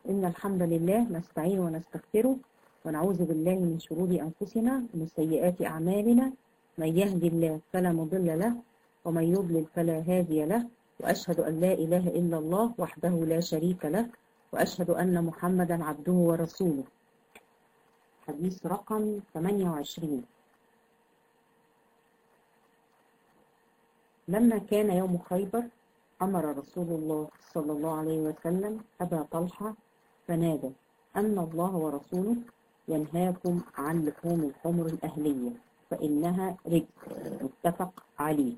إن الحمد لله نستعين ونستغفره ونعوذ بالله من شرور أنفسنا ومن سيئات أعمالنا من يهدي الله فلا مضل له ومن يضلل فلا هادي له وأشهد أن لا إله إلا الله وحده لا شريك له وأشهد أن محمدا عبده ورسوله حديث رقم 28 لما كان يوم خيبر أمر رسول الله صلى الله عليه وسلم أبا طلحة فنادى أن الله ورسوله ينهاكم عن لحوم الحمر الأهلية فإنها رجل متفق عليه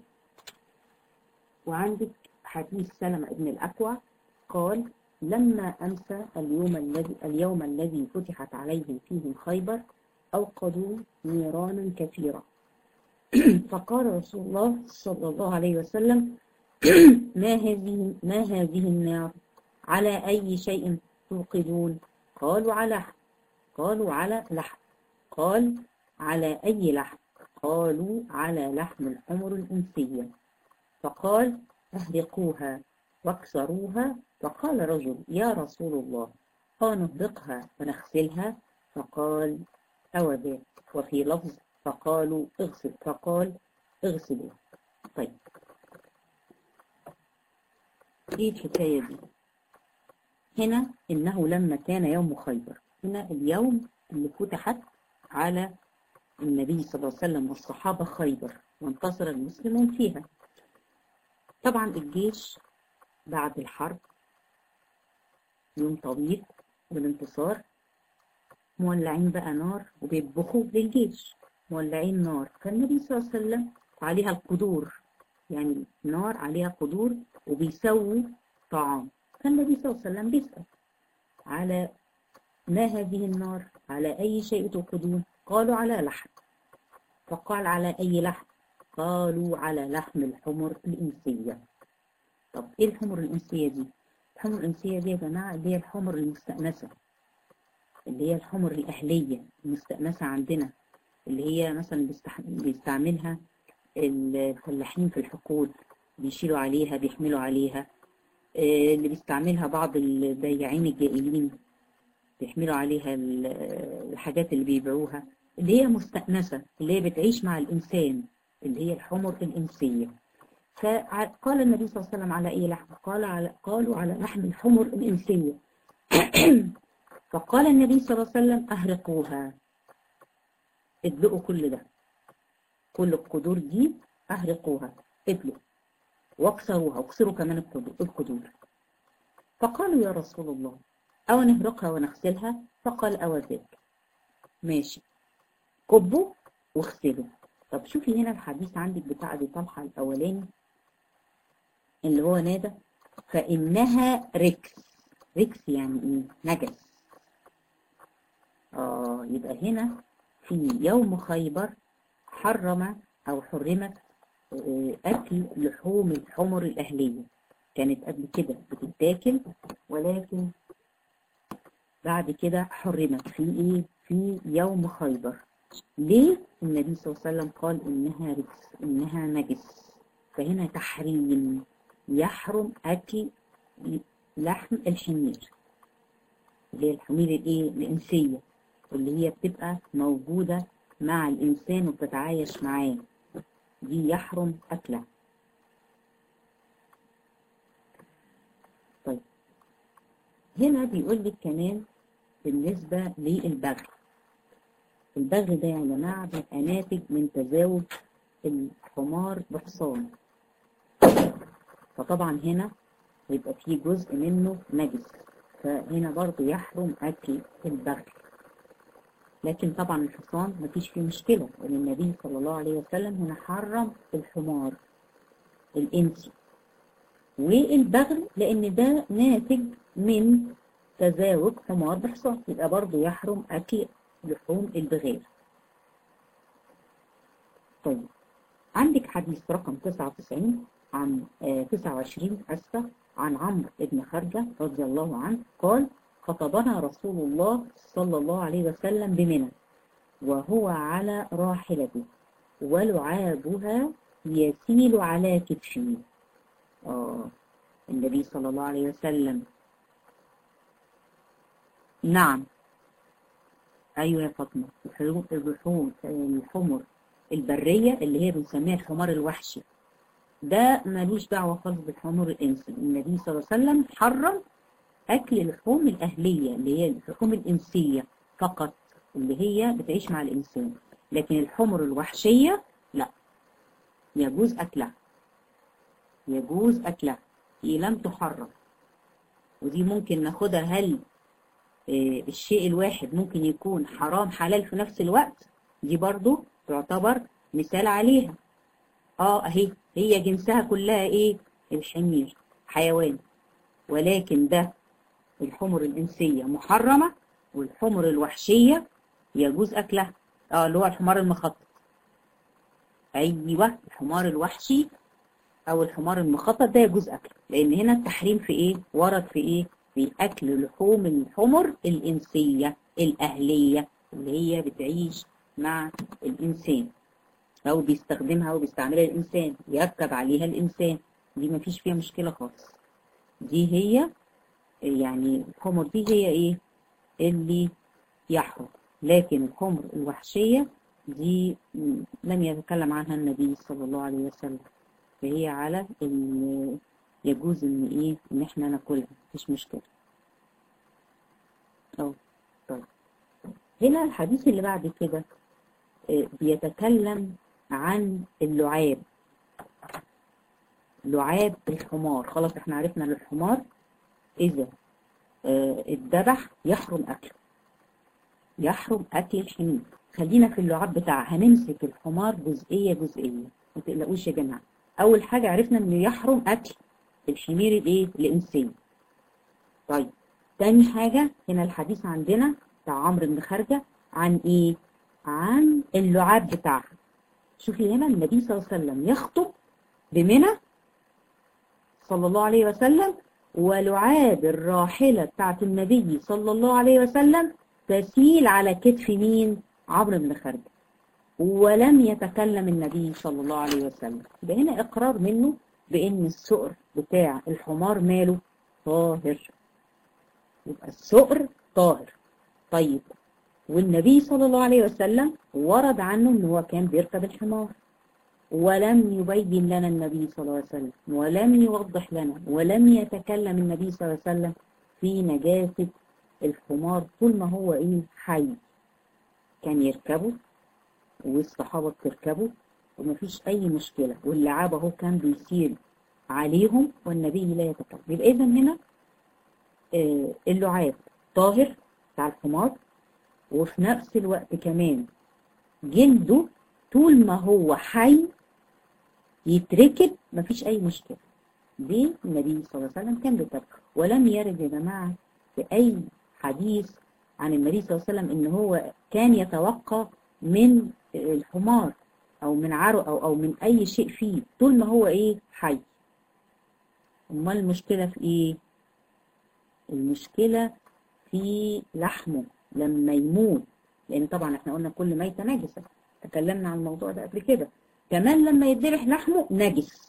وعندك حديث سلمة بن الأكوع قال لما أمسى اليوم الذي اليوم الذي فتحت عليهم فيه خيبر أوقدوا نيرانا كثيرة فقال رسول الله صلى الله عليه وسلم ما هذه ما هذه النار على أي شيء توقدون قالوا على قالوا على لحم قال على أي لحم قالوا على لحم الحمر الأنسية فقال اهرقوها واكسروها فقال رجل يا رسول الله قال نهرقها ونغسلها فقال أو ذاك وفي لفظ فقالوا اغسل فقال اغسلوا طيب ايه الحكاية دي هنا انه لما كان يوم خيبر هنا اليوم اللي فتحت على النبي صلى الله عليه وسلم والصحابة خيبر وانتصر المسلمون فيها طبعا الجيش بعد الحرب يوم طويل والانتصار مولعين بقى نار وبيطبخوا للجيش مولعين نار فالنبي صلى الله عليه وسلم عليها القدور يعني نار عليها قدور وبيسووا طعام فالنبي صلى الله عليه وسلم بيسأل على ما هذه النار على أي شيء توقدون قالوا على لحم فقال على أي لحم قالوا على لحم الحمر الإنسية طب إيه الحمر الإنسية دي الحمر الإنسية دي يا جماعة اللي هي الحمر المستأنسة اللي هي الحمر الأهلية المستأنسة عندنا اللي هي مثلا بيستعملها الفلاحين في الحقول بيشيلوا عليها بيحملوا عليها اللي بيستعملها بعض البياعين الجائلين بيحملوا عليها الحاجات اللي بيبيعوها اللي هي مستأنسة اللي هي بتعيش مع الإنسان اللي هي الحمر الإنسية فقال النبي صلى الله عليه وسلم على أي لحم قال على قالوا على لحم الحمر الإنسية فقال النبي صلى الله عليه وسلم أهرقوها ادلقوا كل ده كل القدور دي أهرقوها ادلقوا واكسروها واكسروا كمان القدور فقالوا يا رسول الله أو نهرقها ونغسلها فقال أو ذاك ماشي كبوا واغسلوا طب شوفي هنا الحديث عندك بتاع أبي طلحة الأولاني اللي هو نادى فإنها ركس ركس يعني إيه نجس آه يبقى هنا في يوم خيبر حرم أو حرمت أكل لحوم الحمر الأهلية كانت قبل كده بتتاكل ولكن بعد كده حرمت في إيه؟ في يوم خيبر ليه؟ النبي صلى الله عليه وسلم قال إنها رجس إنها نجس فهنا تحريم يحرم أكل لحم الحمير اللي هي الحمير الإيه؟ الإنسية واللي هي بتبقى موجودة مع الإنسان وبتتعايش معاه دي يحرم أكلها طيب هنا بيقول لك كمان بالنسبة للبغل البغل ده يا جماعة بيبقى ناتج من تزاوج الحمار بحصان فطبعا هنا هيبقى فيه جزء منه نجس فهنا برضو يحرم أكل البغل لكن طبعا الحصان مفيش فيه مشكلة لأن النبي صلى الله عليه وسلم هنا حرم الحمار الإنسي والبغل لأن ده ناتج من تزاوج حمار بحصان يبقى برضه يحرم أكل لحوم البغال طيب عندك حديث رقم 99 عن آه 29 أسفة عن عمرو بن خرجة رضي الله عنه قال خطبنا رسول الله صلى الله عليه وسلم بمنى وهو على راحلته ولعابها يسيل على كتفه آه النبي صلى الله عليه وسلم نعم ايوه يا فاطمه الحلو- اللحوم الحمر البريه اللي هي بنسميها الحمار الوحشي ده ملوش دعوه خالص بالحمر الانسي النبي صلى الله عليه وسلم حرم اكل اللحوم الاهليه اللي هي اللحوم الانسيه فقط اللي هي بتعيش مع الانسان لكن الحمر الوحشيه لا يجوز اكلها يجوز اكلها هي لم تحرم ودي ممكن ناخدها هل آه، الشيء الواحد ممكن يكون حرام حلال في نفس الوقت دي برضو تعتبر مثال عليها اه اهي هي جنسها كلها ايه الحمير حيوان ولكن ده الحمر الإنسية محرمة والحمر الوحشية يجوز أكلها اه اللي هو الحمار المخطط أيوة الحمار الوحشي أو الحمار المخطط ده يجوز أكله لأن هنا التحريم في إيه؟ ورد في إيه؟ في أكل لحوم الحمر الإنسية الأهلية اللي هي بتعيش مع الإنسان أو بيستخدمها أو بيستعملها الإنسان يركب عليها الإنسان دي مفيش فيها مشكلة خالص دي هي يعني الحمر دي هي إيه؟ اللي يحرم لكن الحمر الوحشية دي م- لم يتكلم عنها النبي صلى الله عليه وسلم فهي على ان يجوز ان ايه ان احنا ناكلها مفيش مشكلة اه طيب هنا الحديث اللي بعد كده آه، بيتكلم عن اللعاب لعاب الحمار خلاص احنا عرفنا ان الحمار اذا آه، اتذبح يحرم اكله يحرم اكل الحمير خلينا في اللعاب بتاعها هنمسك الحمار جزئيه جزئيه ما تقلقوش يا جماعه اول حاجه عرفنا انه يحرم اكل الحمير الايه الانسي طيب تاني حاجه هنا الحديث عندنا بتاع عمرو بن خارجه عن ايه عن اللعاب بتاعها شوفي هنا النبي صلى الله عليه وسلم يخطب بمنى صلى الله عليه وسلم ولعاب الراحلة بتاعت النبي صلى الله عليه وسلم تسيل على كتف مين؟ عمرو بن خارجة ولم يتكلم النبي صلى الله عليه وسلم يبقى هنا إقرار منه بأن السؤر بتاع الحمار ماله طاهر يبقى السؤر طاهر طيب والنبي صلى الله عليه وسلم ورد عنه ان هو كان بيركب الحمار ولم يبين لنا النبي صلى الله عليه وسلم ولم يوضح لنا ولم يتكلم النبي صلى الله عليه وسلم في نجاسة الحمار طول ما هو ايه حي كان يركبه والصحابة بتركبه ومفيش أي مشكلة واللعاب اهو كان بيسير عليهم والنبي لا يتكلم يبقى إذا هنا آه، اللعاب طاهر بتاع الحمار وفي نفس الوقت كمان جلده طول ما هو حي يتركب مفيش أي مشكلة دي النبي صلى الله عليه وسلم كان بيتركه ولم يرد يا جماعة في أي حديث عن النبي صلى الله عليه وسلم إن هو كان يتوقى من الحمار أو من عرق أو أو من أي شيء فيه طول ما هو إيه حي أمال المشكلة في إيه؟ المشكلة في لحمه لما يموت لأن طبعا احنا قلنا كل ميتة نجسة تكلمنا عن الموضوع ده قبل كده كمان لما يتذبح لحمه نجس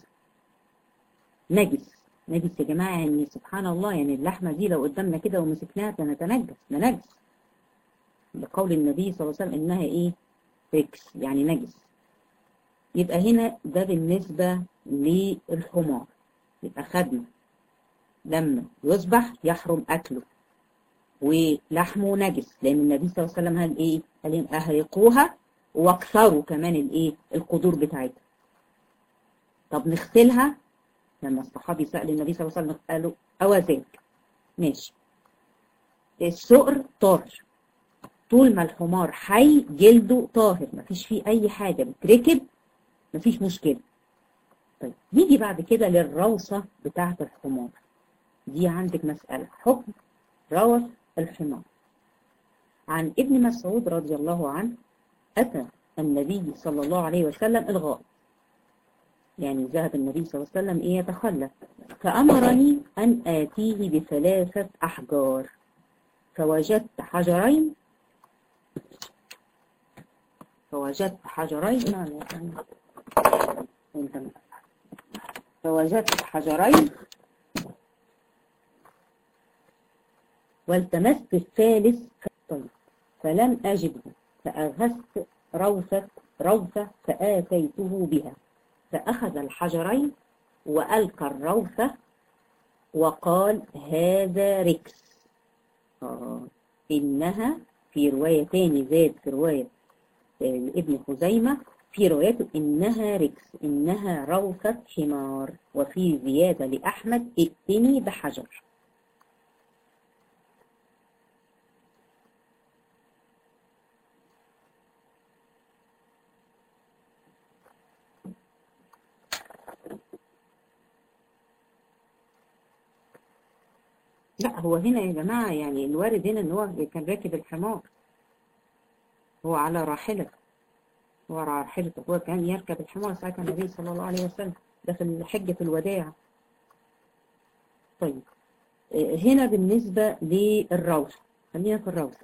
نجس نجس يا جماعة يعني سبحان الله يعني اللحمة دي لو قدامنا كده ومسكناها سنتنجس ده نجس بقول النبي صلى الله عليه وسلم إنها إيه ركس يعني نجس يبقى هنا ده بالنسبة للحمار يبقى خدنا لما يذبح يحرم أكله ولحمه نجس لأن النبي صلى الله عليه وسلم قال إيه؟ قال إن أهرقوها واكثروا كمان الإيه؟ القدور بتاعتها طب نغسلها لما الصحابي سأل النبي صلى الله عليه وسلم قالوا أوازاك ماشي السؤر طاهر طول ما الحمار حي جلده طاهر مفيش فيه أي حاجة بتركب مفيش مشكلة طيب نيجي بعد كده للروصة بتاعة الحمار دي عندك مسألة حكم روث الحمار عن ابن مسعود رضي الله عنه أتى النبي صلى الله عليه وسلم الغائط يعني ذهب النبي صلى الله عليه وسلم إيه يتخلى فأمرني أن آتيه بثلاثة أحجار فوجدت حجرين فوجدت حجرين ما لا انت فوجدت حجرين والتمست الثالث طيب فلم أجده فأغثت روثة روثة فآتيته بها فأخذ الحجرين وألقى الروثة وقال هذا ركس آه. إنها في رواية تاني زاد في رواية آه، ابن خزيمة في روايته إنها ركس إنها روثة حمار وفي زيادة لأحمد ائتني بحجر لا هو هنا يا جماعة يعني الوارد هنا ان هو كان راكب الحمار هو على راحلة هو على راحلته هو كان يركب الحمار ساعة النبي صلى الله عليه وسلم ده في حجة الوداع طيب آه، هنا بالنسبة للروث خلينا في الروث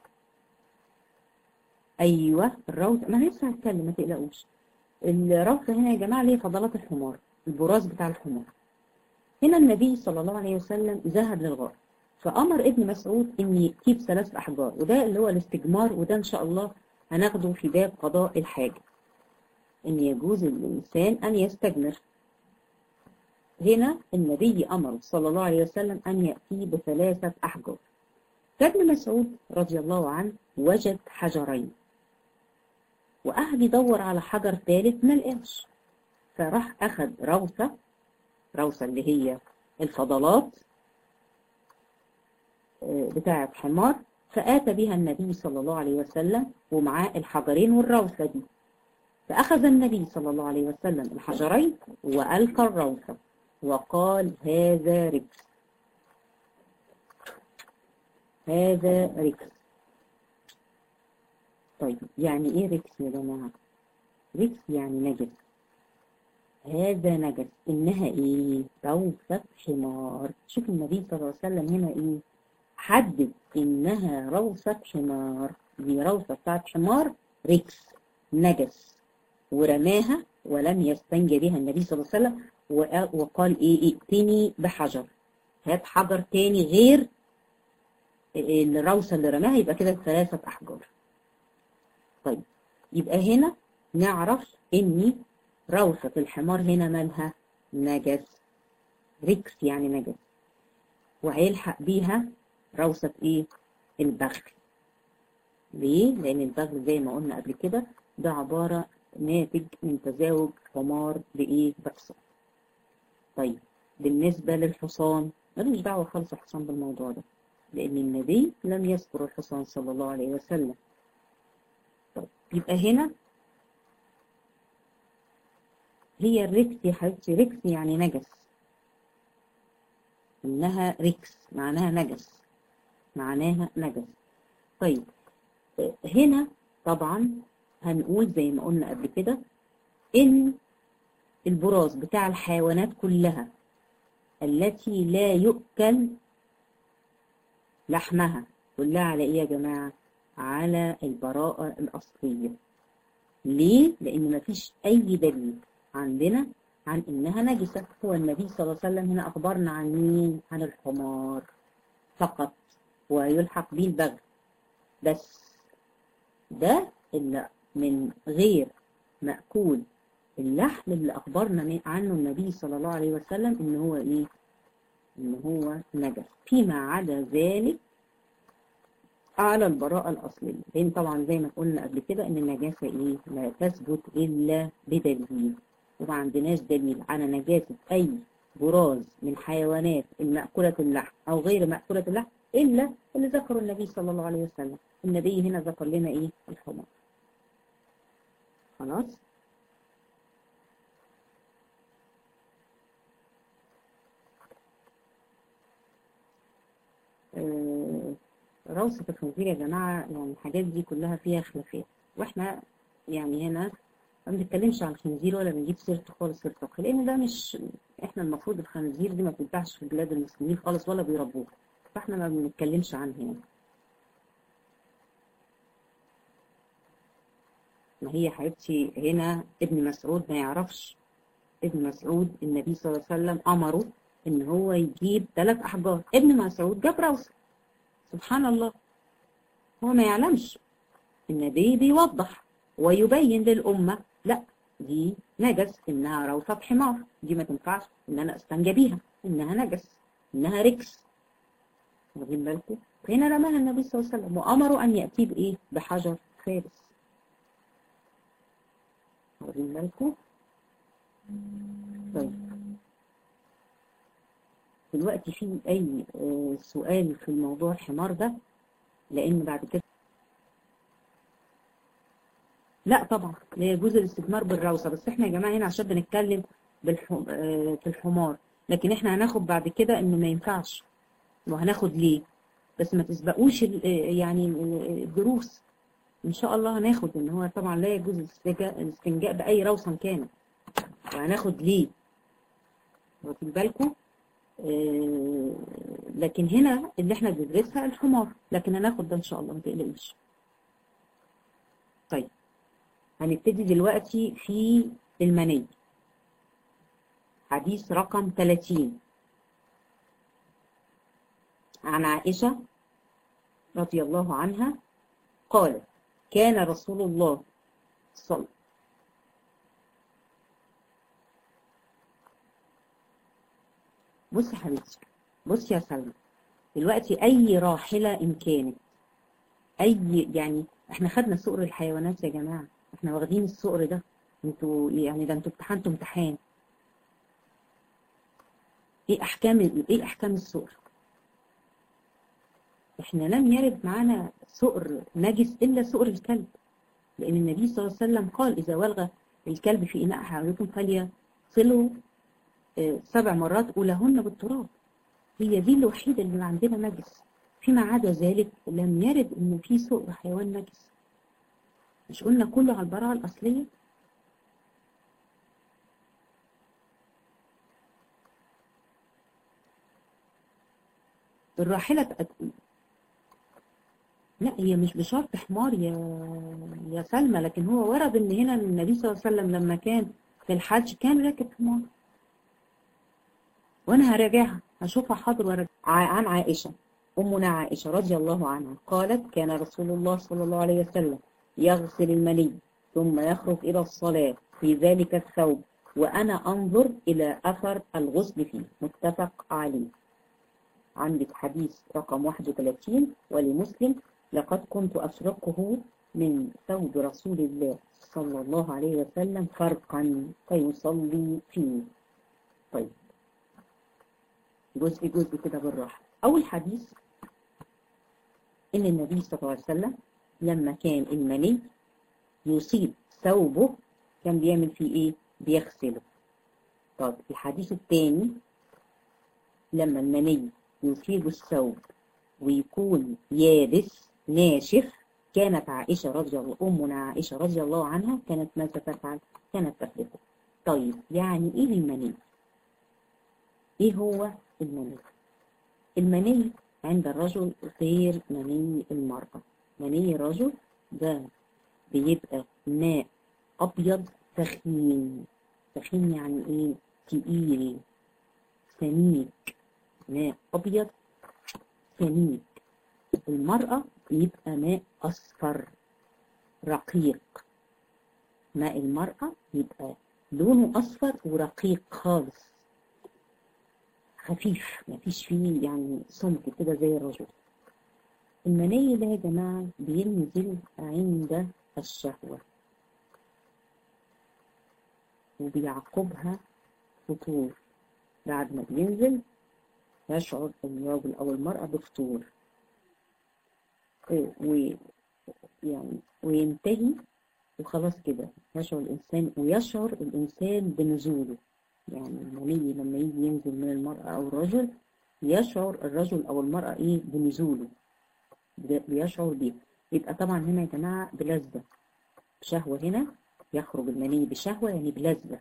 ايوه الروث ما أنا لسه هتكلم ما تقلقوش الروث هنا يا جماعة ليه فضلات الحمار البراز بتاع الحمار هنا النبي صلى الله عليه وسلم ذهب للغار فأمر ابن مسعود إن يجيب ثلاث أحجار وده اللي هو الاستجمار وده إن شاء الله هناخده في باب قضاء الحاجة إن يجوز للإنسان أن يستجمر هنا النبي أمر صلى الله عليه وسلم أن يأتي بثلاثة أحجار فابن مسعود رضي الله عنه وجد حجرين وقعد يدور على حجر ثالث ما لقاش فراح أخذ روثة روثة اللي هي الفضلات بتاعة حمار فآتى بها النبي صلى الله عليه وسلم ومعاه الحجرين والروثة دي فأخذ النبي صلى الله عليه وسلم الحجرين وألقى الروثة وقال هذا ركس هذا ركس طيب يعني ايه ركس يا جماعة ركس يعني نجس هذا نجس انها ايه روثة حمار شوف النبي صلى الله عليه وسلم هنا ايه حدد انها روثة حمار دي روثة بتاعت حمار ركس نجس ورماها ولم يستنجى بها النبي صلى الله عليه وسلم وقال ايه ائتني بحجر هات حجر تاني غير الروثة اللي رماها يبقى كده ثلاثة احجار طيب يبقى هنا نعرف ان روثة الحمار هنا مالها نجس ركس يعني نجس وهيلحق بيها روثة ايه البغل ليه لان البغل زي ما قلنا قبل كده ده عبارة ناتج من تزاوج حمار بايه بحصان طيب بالنسبة للحصان ملوش دعوة خالص الحصان بالموضوع ده لان النبي لم يذكر الحصان صلى الله عليه وسلم طيب يبقى هنا هي الركس يا حبيبتي ركس يعني نجس انها ركس معناها نجس معناها نجس طيب هنا طبعا هنقول زي ما قلنا قبل كده ان البراز بتاع الحيوانات كلها التي لا يؤكل لحمها كلها على ايه يا جماعة على البراءة الأصلية ليه؟ لأن مفيش أي دليل عندنا عن إنها نجسة هو النبي صلى الله عليه وسلم هنا أخبرنا عن مين؟ عن الحمار فقط ويلحق به البغل بس ده اللي من غير مأكول اللحم اللي أخبرنا عنه النبي صلى الله عليه وسلم إن هو إيه؟ إن هو نجس فيما عدا ذلك على البراءة الأصلية لأن طبعا زي ما قلنا قبل كده إن النجاسة إيه؟ لا تثبت إلا بدليل وما عندناش دليل على نجاسة أي براز من حيوانات المأكولة اللحم أو غير مأكولة اللحم إلا اللي ذكره النبي صلى الله عليه وسلم النبي هنا ذكر لنا إيه؟ الحمار خلاص؟ آه روثة الخنزير يا جماعة يعني الحاجات دي كلها فيها خلافات واحنا يعني هنا ما بنتكلمش عن الخنزير ولا بنجيب سيرته خالص في الفقه لان ده مش احنا المفروض الخنزير دي ما بتتباعش في بلاد المسلمين خالص ولا بيربوها فاحنا ما بنتكلمش عنها هنا ما هي حبيبتي هنا ابن مسعود ما يعرفش ابن مسعود النبي صلى الله عليه وسلم امره ان هو يجيب ثلاث احجار ابن مسعود جاب روثه سبحان الله هو ما يعلمش النبي بيوضح ويبين للأمة لا دي نجس إنها روثة حمار دي ما تنفعش إن أنا أستنجى بيها إنها نجس إنها ركس واخدين بالكم هنا رماها النبي صلى الله عليه وسلم وأمروا أن يأتي بإيه بحجر فارس واخدين بالكم طيب دلوقتي في أي سؤال في الموضوع الحمار ده لأن بعد كده لا طبعا لا يجوز الاستثمار بالروثة بس احنا يا جماعة هنا عشان بنتكلم بالحم... في الحمار لكن احنا هناخد بعد كده انه ما ينفعش وهناخد ليه بس ما تسبقوش يعني الدروس ان شاء الله هناخد ان هو طبعا لا يجوز الاستنجاء باي روثة كانت وهناخد ليه واخد بالكم آه لكن هنا اللي احنا بندرسها الحمار لكن هناخد ده ان شاء الله ما تقلقيش طيب هنبتدي دلوقتي في المني حديث رقم 30 عن عائشة رضي الله عنها قالت كان رسول الله صلى بص يا حبيبتي بص يا سلمى دلوقتي اي راحله ان كانت اي يعني احنا خدنا صقر الحيوانات يا جماعه احنا واخدين الصقر ده انتوا يعني ده انتوا امتحنتوا امتحان ايه احكام ايه احكام الصقر احنا لم يرد معانا صقر نجس الا صقر الكلب لان النبي صلى الله عليه وسلم قال اذا ولغ الكلب في اناء احدكم فليصلوا سبع مرات أولهن بالتراب هي دي الوحيدة اللي عندنا نجس فيما عدا ذلك لم يرد إن في سوء حيوان نجس مش قلنا كله على البراءة الأصلية الراحلة لا هي مش بشرط حمار يا يا سلمى لكن هو ورد ان هنا النبي صلى الله عليه وسلم لما كان في الحج كان راكب حمار وانا هراجعها هشوفها حاضر وراجع عن عائشة أمنا عائشة رضي الله عنها قالت كان رسول الله صلى الله عليه وسلم يغسل المني ثم يخرج إلى الصلاة في ذلك الثوب وأنا أنظر إلى أثر الغسل فيه متفق عليه عندك حديث رقم 31 ولمسلم لقد كنت أسرقه من ثوب رسول الله صلى الله عليه وسلم فرقا فيصلي فيه طيب جزء جزء كده بالراحة أول حديث إن النبي صلى الله عليه وسلم لما كان المني يصيب ثوبه كان بيعمل فيه إيه؟ بيغسله طب الحديث الثاني لما المني يصيب الثوب ويكون يابس ناشف كانت عائشة رضي الله أمنا عائشة رضي الله عنها كانت ماذا تفعل؟ كانت تفرقه طيب يعني إيه المني؟ إيه هو المني؟ المني عند الرجل غير مني المرأة مني الرجل ده بيبقى ماء أبيض ثخين ثخين يعني إيه؟ تقيل سميك ماء أبيض سميك المرأة يبقى ماء أصفر رقيق ماء المرأة يبقى لونه أصفر ورقيق خالص خفيف مفيش فيه يعني سمك كده زي الرجل المني ده يا جماعة بينزل عند الشهوة وبيعقبها فطور بعد ما بينزل يشعر الراجل أو المرأة بفطور و يعني وينتهي وخلاص كده يشعر الإنسان ويشعر الإنسان بنزوله يعني المني لما يجي ينزل من المرأة أو الرجل يشعر الرجل أو المرأة إيه بنزوله بيشعر بيه يبقى طبعا هنا يا جماعة بلذة شهوة هنا يخرج المني بشهوة يعني بلذة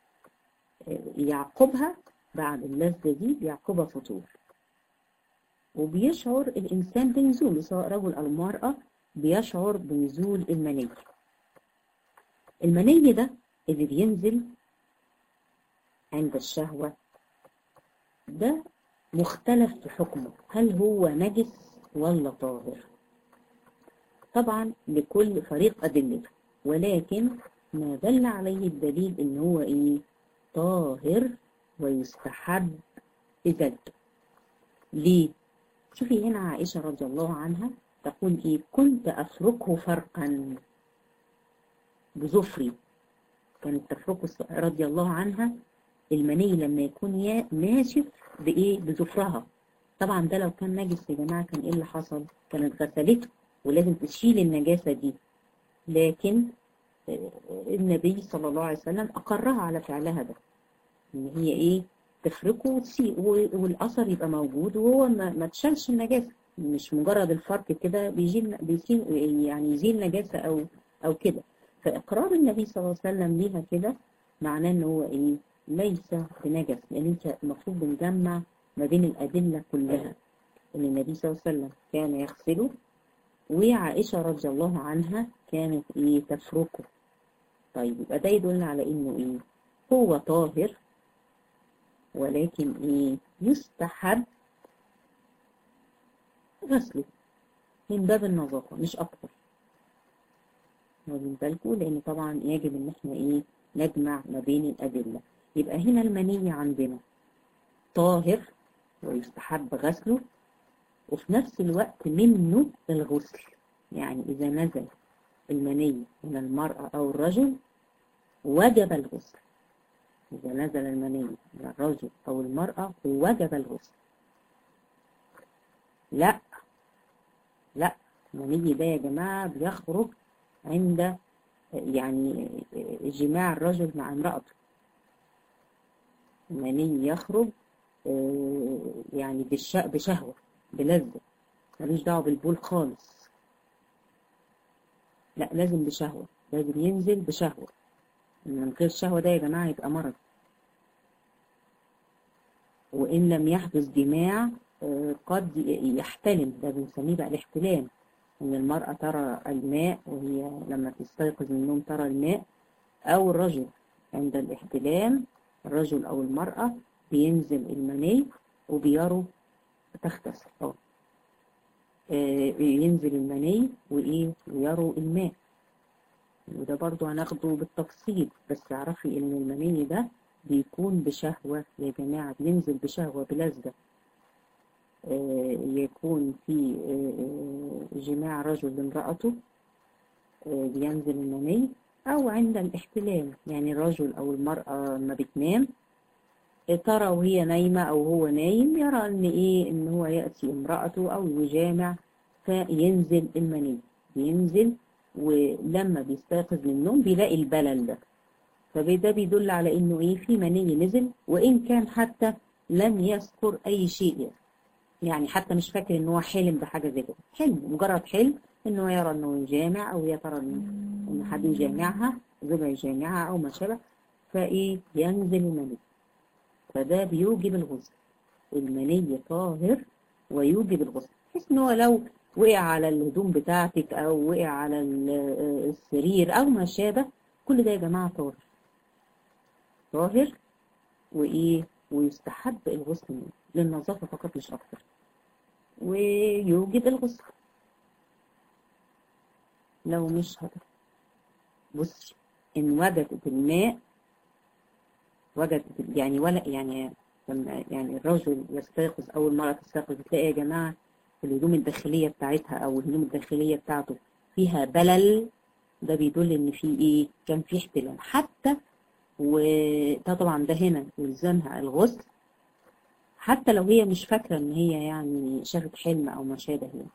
يعقبها بعد اللذة دي يعقبها فطور وبيشعر الإنسان بنزوله سواء رجل أو مرأة بيشعر بنزول المني المني ده اللي بينزل عند الشهوة ده مختلف في حكمه هل هو نجس ولا طاهر طبعا لكل فريق أدلته ولكن ما دل عليه الدليل ان هو ايه طاهر ويستحب إزالته ليه شوفي هنا عائشة رضي الله عنها تقول ايه كنت أفركه فرقا بظفري كانت تفركه رضي الله عنها المني لما يكون ناشف بايه بظفرها طبعا ده لو كان نجس يا جماعة كان ايه اللي حصل كانت غسلته ولازم تشيل النجاسة دي لكن النبي صلى الله عليه وسلم أقرها على فعلها ده إن هي إيه تفركه وتسيء والأثر يبقى موجود وهو ما, ما تشالش النجاسة مش مجرد الفرق كده بيجيل بيزيل يعني يزيل نجاسة أو أو كده فإقرار النبي صلى الله عليه وسلم ليها كده معناه إن هو إيه ليس بنجس لأن أنت المفروض بنجمع ما بين الأدلة كلها إن النبي صلى الله عليه وسلم كان يغسله وعائشة رضي الله عنها كانت إيه تفركه طيب يبقى ده يدل على إنه إيه هو طاهر ولكن إيه يستحب غسله من باب النظافة مش أكتر واخدين بالكم لأن طبعا يجب إن إحنا إيه نجمع ما بين الأدلة يبقى هنا المني عندنا طاهر ويستحب غسله وفي نفس الوقت منه الغسل يعني إذا نزل المني من المرأة أو الرجل وجب الغسل إذا نزل المني من الرجل أو المرأة وجب الغسل لا لا المني ده يا جماعة بيخرج عند يعني جماع الرجل مع امرأته المني يخرج يعني بشهوة بلذة ملوش دعوة بالبول خالص لا لازم بشهوة لازم ينزل بشهوة من غير شهوة ده يا جماعة يبقى مرض وإن لم يحدث جماع قد يحتلم ده بنسميه بقى الاحتلام إن المرأة ترى الماء وهي لما تستيقظ من النوم ترى الماء أو الرجل عند الاحتلام الرجل أو المرأة بينزل المني وبيروا تغتسل اه ينزل المني وايه ويروا الماء وده برضو هناخده بالتفصيل بس اعرفي ان المني ده بيكون بشهوة يا جماعة بينزل بشهوة بلذة يكون في جماع رجل لامرأته بينزل المني أو عند الاحتلام يعني الرجل أو المرأة ما بتنام ترى وهي نايمة أو هو نايم يرى إن إيه إن هو يأتي امرأته أو يجامع فينزل المني بينزل ولما بيستيقظ من النوم بيلاقي البلل ده فده بيدل على إنه إيه في مني نزل وإن كان حتى لم يذكر أي شيء يعني حتى مش فاكر إن هو حلم بحاجة زي كده حلم مجرد حلم إنه يرى إنه يجامع أو يترى إن حد يجامعها زوجها يجامعها أو ما شابه فإيه ينزل المني فده بيوجب الغسل المني طاهر ويوجب الغسل بحيث ان هو لو وقع على الهدوم بتاعتك او وقع على السرير او ما شابه كل ده يا جماعه طاهر طاهر وايه ويستحب الغسل منه للنظافه فقط مش اكتر ويوجب الغسل لو مش هذا بص ان وجدت الماء وجد يعني ولا يعني لما يعني الرجل يستيقظ او المرأة تستيقظ بتلاقي يا جماعة الهدوم الداخلية بتاعتها او الهدوم الداخلية بتاعته فيها بلل ده بيدل ان في ايه كان في احتلام حتى وده طبعا ده هنا يلزمها الغسل حتى لو هي مش فاكرة ان هي يعني شافت حلم او ما شابه يعني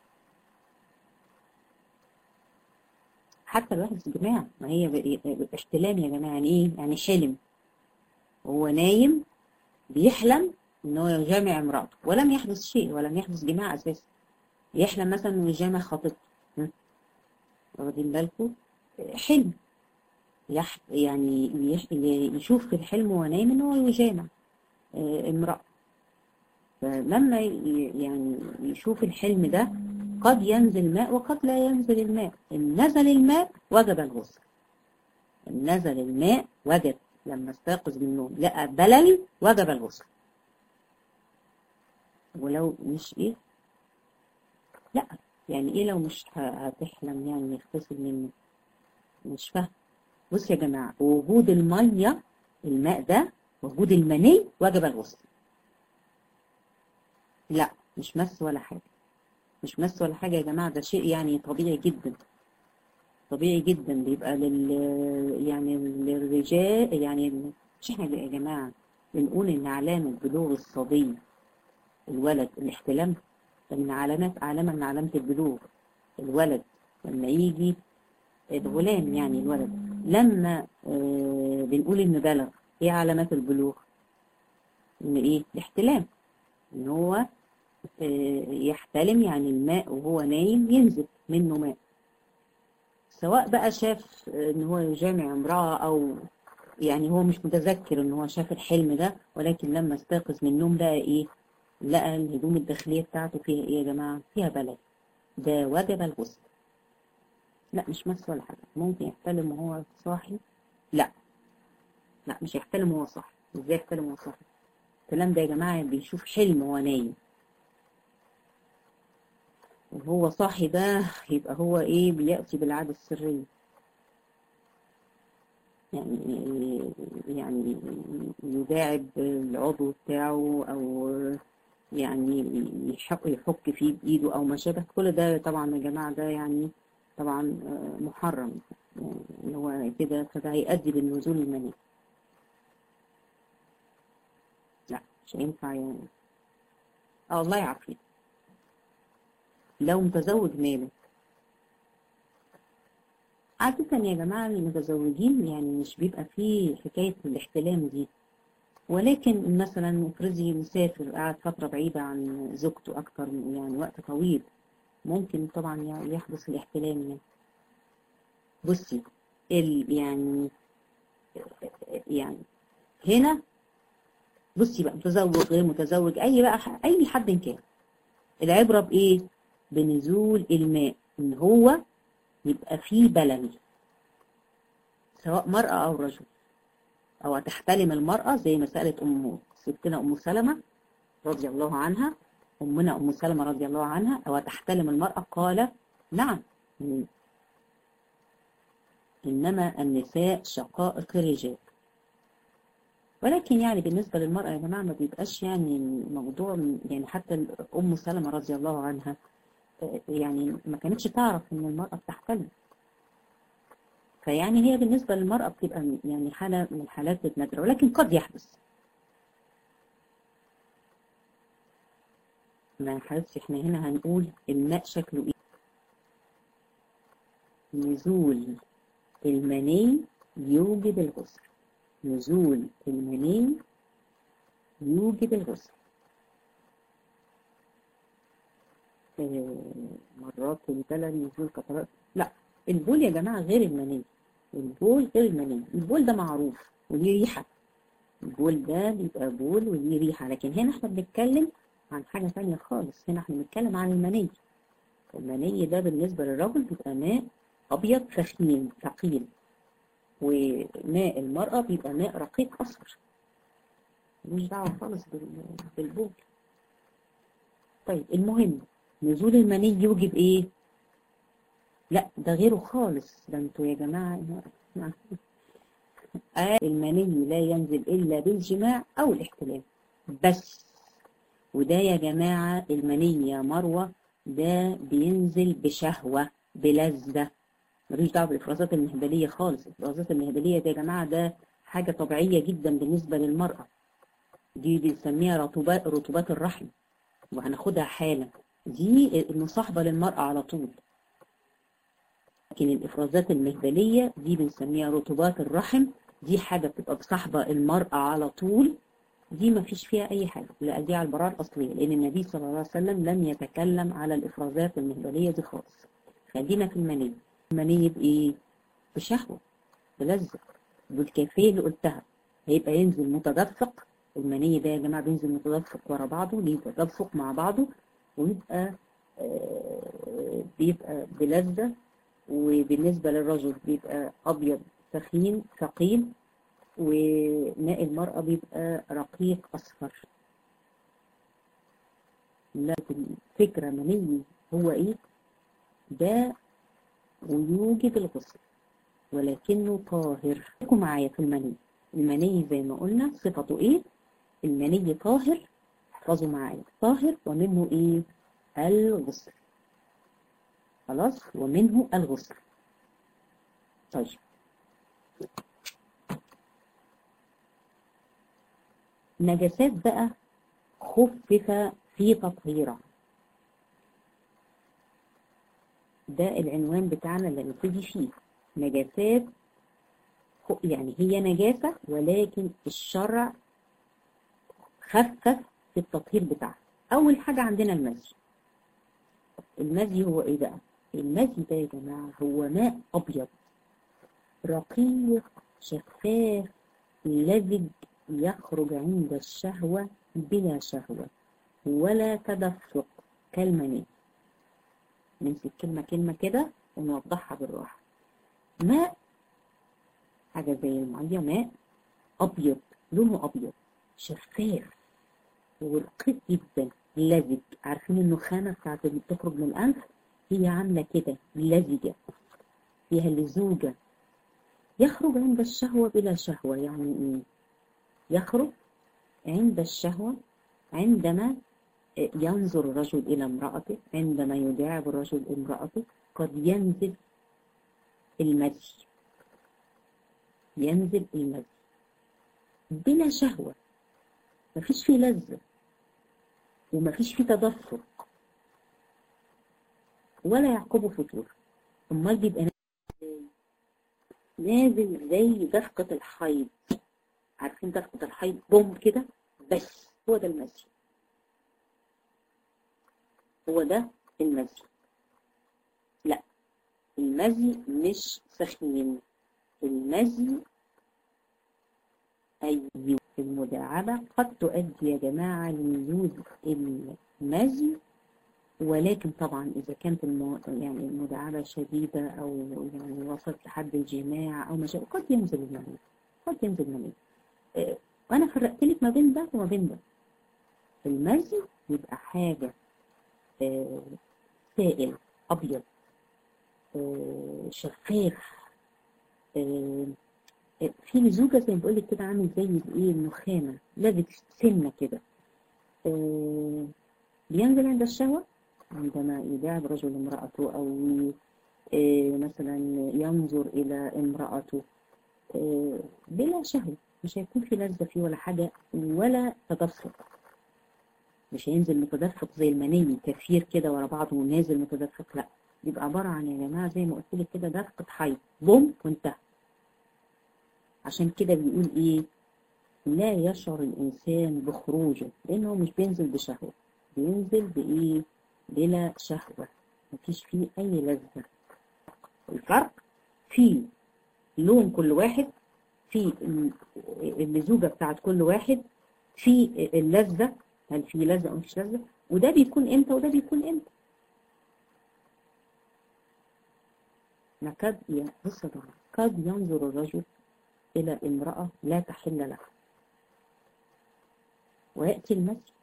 حتى الواحد في الجماعة ما هي احتلام يا جماعة يعني ايه يعني حلم وهو نايم بيحلم ان هو يجامع امرأته ولم يحدث شيء ولم يحدث جماع اساسا يحلم مثلا انه يجامع خطيبته واخدين بالكم حلم يح... يعني يح... يشوف في الحلم وهو نايم ان هو يجامع امرأة فلما يعني يشوف الحلم ده قد ينزل ماء وقد لا ينزل الماء إن نزل الماء وجب الغسل إن نزل الماء وجب لما استيقظ من النوم لقى بلل وجب الغسل ولو مش ايه لا يعني ايه لو مش ه- هتحلم يعني يغتسل منه مش فاهم بص يا جماعة وجود المية الماء ده وجود المني وجب الغسل لا مش مس ولا حاجة مش مس ولا حاجة يا جماعة ده شيء يعني طبيعي جدا طبيعي جدا بيبقى لل يعني للرجال يعني مش احنا يا جماعة بنقول ان علامة بلوغ الصبي الولد الاحتلام ده من علامات علامة من علامة البلوغ الولد لما يجي الغلام يعني الولد لما آه بنقول انه بلغ ايه علامات البلوغ ان ايه الاحتلام ان هو آه يحتلم يعني الماء وهو نايم ينزل منه ماء سواء بقى شاف آه، ان هو يجامع امرأة او يعني هو مش متذكر ان هو شاف الحلم ده ولكن لما استيقظ من النوم لقى ايه لقى الهدوم الداخلية بتاعته فيها ايه يا جماعة فيها بلد ده وجب الغسل لا مش مس ولا حاجة ممكن يحتلم وهو صاحي لا لا مش يحتلم وهو صاحي ازاي يحتلم وهو صاحي الكلام ده يا جماعة بيشوف حلم وهو نايم وهو صاحي ده يبقى هو ايه بيأتي بالعادة السرية يعني يعني يداعب العضو بتاعه او يعني يحك يحك فيه بايده او ما شابه كل ده طبعا يا جماعة ده يعني طبعا آه، محرم يعني اللي هو كده فده هيؤدي بالنزول المني لا مش هينفع يعني اه الله يعافيك لو متزوج ماله عادة يا جماعة المتزوجين يعني مش بيبقى فيه حكاية الاحتلام دي ولكن مثلا افرضي مسافر قاعد فترة بعيدة عن زوجته أكتر من يعني وقت طويل ممكن طبعا يعني يحدث الاحتلام يعني بصي ال يعني يعني هنا بصي بقى متزوج غير متزوج أي بقى أي حد كان العبرة بإيه؟ بنزول الماء إن هو يبقى فيه بلل سواء مرأة أو رجل أو تحتلم المرأة زي مسألة أم ستنا أم سلمة رضي الله عنها أمنا أم سلمة رضي الله عنها أو تحتلم المرأة قال نعم إنما النساء شقائق الرجال ولكن يعني بالنسبة للمرأة يا جماعة ما بيبقاش يعني الموضوع يعني حتى أم سلمة رضي الله عنها يعني ما كانتش تعرف إن المرأة بتحتلم فيعني هي بالنسبة للمرأة بتبقى يعني حالة من الحالات النادرة ولكن قد يحدث ما حدث احنا هنا هنقول الماء شكله ايه نزول المني يوجب الغسل نزول المني يوجب الغسل آه، مرات البلل نزول قطرات لا البول يا جماعة غير المني البول غير المني البول ده معروف وليه ريحة البول ده بيبقى بول وليه ريحة لكن هنا احنا بنتكلم عن حاجة تانية خالص هنا احنا بنتكلم عن المني المني ده بالنسبة للرجل بيبقى ماء أبيض ثخين ثقيل وماء المرأة بيبقى ماء رقيق أصفر مش دعوة خالص بال- بالبول طيب المهم نزول المني يوجب ايه؟ لا ده غيره خالص ده انتوا يا جماعة آه المني لا ينزل إلا بالجماع أو الاحتلام بس وده يا جماعة المني يا مروة ده بينزل بشهوة بلذة ملوش دعوة بالإفرازات المهبلية خالص الإفرازات المهبلية دي يا جماعة ده حاجة طبيعية جدا بالنسبة للمرأة دي بنسميها رطوبات رطوبات الرحم وهناخدها حالا دي مصاحبة للمرأة على طول لكن الإفرازات المهبلية دي بنسميها رطوبات الرحم دي حاجة بتبقى بصاحبة المرأة على طول دي ما فيش فيها أي حاجة لا دي على البراءة الأصلية لأن النبي صلى الله عليه وسلم لم يتكلم على الإفرازات المهبلية دي خالص خلينا في المني المني بإيه؟ بشهوة بلذة بالكيفية اللي قلتها هيبقى ينزل متدفق المني ده يا جماعة بينزل متدفق ورا بعضه ليه تدفق مع بعضه ويبقى آه بيبقى بلذة وبالنسبة للرجل بيبقى أبيض ثخين ثقيل وماء المرأة بيبقى رقيق أصفر لكن فكرة مني هو إيه ده ويوجب الغسل ولكنه طاهر خليكم معايا في المني المني زي ما قلنا صفته ايه المني طاهر احفظوا معايا طاهر ومنه ايه الغسل خلاص ومنه الغسل طيب نجاسات بقى خفف في تطهيرها ده العنوان بتاعنا اللي نبتدي فيه نجاسات يعني هي نجاسة ولكن الشرع خفف في التطهير بتاعها أول حاجة عندنا المزي المزي هو إيه بقى؟ المزي ده يا جماعة هو ماء أبيض رقيق شفاف لزج يخرج عند الشهوة بلا شهوة ولا تدفق كالمني نمسك كلمة كلمة كده ونوضحها بالراحة ماء حاجة زي المية ماء أبيض لونه أبيض شفاف ورقيق جدا لزج عارفين النخامة بتاعت اللي بتخرج من الأنف هي عاملة كده لزجة فيها لزوجة يخرج عند الشهوة بلا شهوة يعني إيه؟ يخرج عند الشهوة عندما ينظر الرجل إلى امرأته عندما يداعب الرجل امرأته قد ينزل المزي ينزل المزي بلا شهوة مفيش فيه لذة ومفيش فيه تدفق ولا يعقبه فطور امال بيبقى نازل زي دفقة الحيض عارفين دفقة الحيض بوم كده بس هو ده المزي هو ده المزي لا المزي مش سخين المزي أيوه المداعبة قد تؤدي يا جماعة لوجود المزي ولكن طبعا إذا كانت المو... يعني المداعبة شديدة أو يعني وصلت لحد الجماع أو ما شابه قد ينزل المني قد ينزل المني أه وأنا فرقت لك ما بين ده وما بين ده المزي يبقى حاجة أه سائل أبيض أه شفاف في لزوجة زي ما بقول لك كده عامل زي الايه النخامة لابس سنة كده بينزل عند الشهوة عندما يداعب رجل امرأته أو مثلا ينظر إلى امرأته بلا شهوة مش هيكون في لذة فيه ولا حاجة ولا تدفق مش هينزل متدفق زي المني كثير كده ورا بعضه ونازل متدفق لا بيبقى عبارة عن يا جماعة زي ما قلت لك كده دفقة حيض بوم وانتهى عشان كده بيقول ايه لا يشعر الانسان بخروجه لانه مش بينزل بشهوة بينزل بايه بلا شهوة مفيش فيه اي لذة الفرق في لون كل واحد في اللزوجة بتاعت كل واحد في اللذة هل في لذة او مفيش لذة وده بيكون امتى وده بيكون امتى نكاد بص قد ينظر الرجل إلى امرأة لا تحل له ويأتي المسي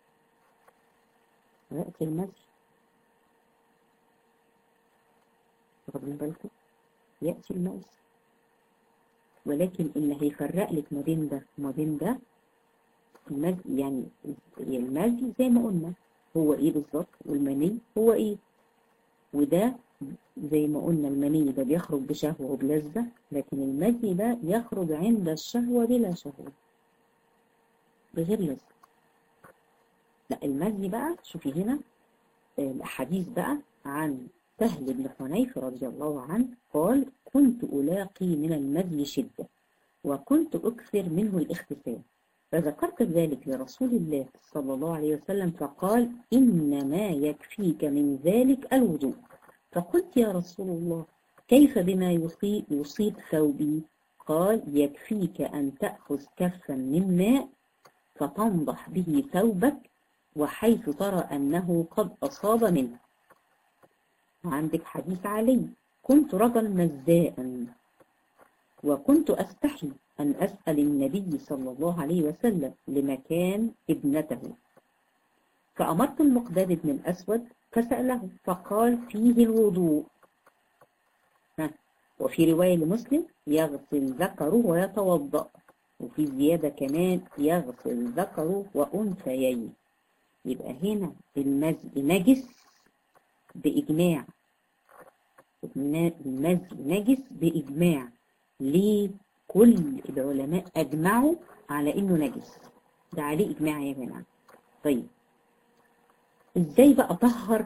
ويأتي المسي واخدين بالكم يأتي المسي ولكن اللي هيفرق لك ما بين ده وما بين ده المزي يعني المزي زي ما قلنا هو ايه بالظبط والمني هو ايه وده زي ما قلنا المني ده بيخرج بشهوة وبلذة لكن المزي ده يخرج عند الشهوة بلا شهوة بغير لذة لا المزي بقى شوفي هنا الأحاديث بقى عن سهل بن حنيف رضي الله عنه قال كنت ألاقي من المزي شدة وكنت أكثر منه الاختفاء فذكرت ذلك لرسول الله صلى الله عليه وسلم فقال إنما يكفيك من ذلك الوضوء فقلت يا رسول الله كيف بما يصيب, يصيب ثوبي قال يكفيك أن تأخذ كفا من ماء فتنضح به ثوبك وحيث ترى أنه قد أصاب منه وعندك حديث علي كنت رجل مزاء وكنت أستحي أن أسأل النبي صلى الله عليه وسلم لمكان ابنته فأمرت المقداد بن الأسود فسأله فقال فيه الوضوء ها وفي رواية لمسلم يغسل ذكره ويتوضأ وفي زيادة كمان يغسل ذكره وأنثييه يبقى هنا المزج نجس بإجماع المزج نجس بإجماع ليه كل العلماء أجمعوا على إنه نجس ده عليه إجماع يا جماعة طيب إزاي بقى أطهر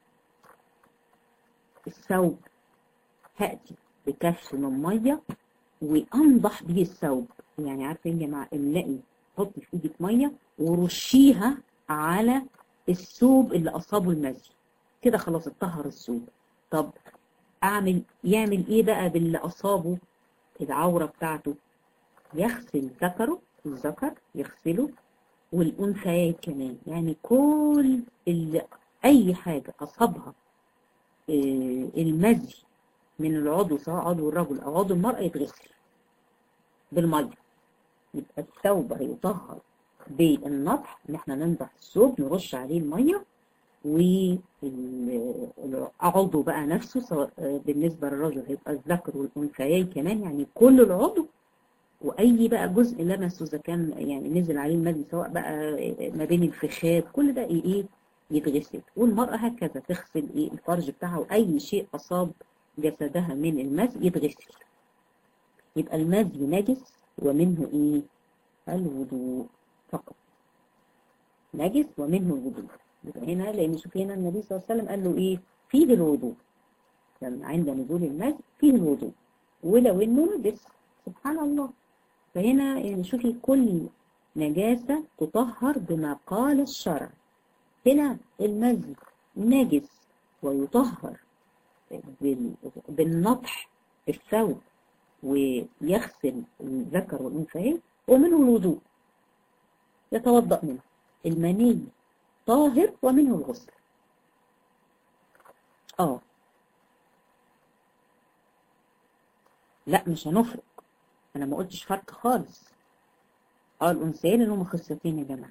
الثوب هأتي بكف من مية وأنضح بيه الثوب يعني عارفين يا جماعة املئي حطي في إيدك مية ورشيها على الثوب اللي أصابه المزي كده خلاص اتطهر الثوب طب أعمل يعمل إيه بقى باللي أصابه العورة بتاعته يغسل ذكره الذكر يغسله والأنثيات كمان يعني كل اللي أي حاجة أصابها المزي من العضو سواء عضو الرجل أو عضو المرأة يتغسل بالمية يبقى الثوب هيطهر بالنطح ان احنا ننضح الثوب نرش عليه الميه والعضو بقى نفسه سواء بالنسبه للرجل هيبقى الذكر والانثيين كمان يعني كل العضو واي بقى جزء لمسه اذا كان يعني نزل عليه المزي سواء بقى ما بين الفخاد كل ده ايه يتغسل والمراه هكذا تغسل ايه الفرج بتاعها واي شيء اصاب جسدها من المزي يتغسل يبقى المزي نجس ومنه ايه الوضوء فقط نجس ومنه الوضوء يبقى هنا لان شوف هنا النبي صلى الله عليه وسلم قال له ايه فيه الوضوء لما عند نزول المزي فيه الوضوء ولو انه نجس سبحان الله فهنا يعني شوفي كل نجاسة تطهر بما قال الشرع هنا المزي نجس ويطهر بالنطح الثوب ويغسل الذكر والأنثيين ومنه الوضوء يتوضأ منه المني طاهر ومنه الغسل اه لا مش هنفرق انا ما قلتش فرق خالص اه الانثيين اللي هم خصيتين يا جماعه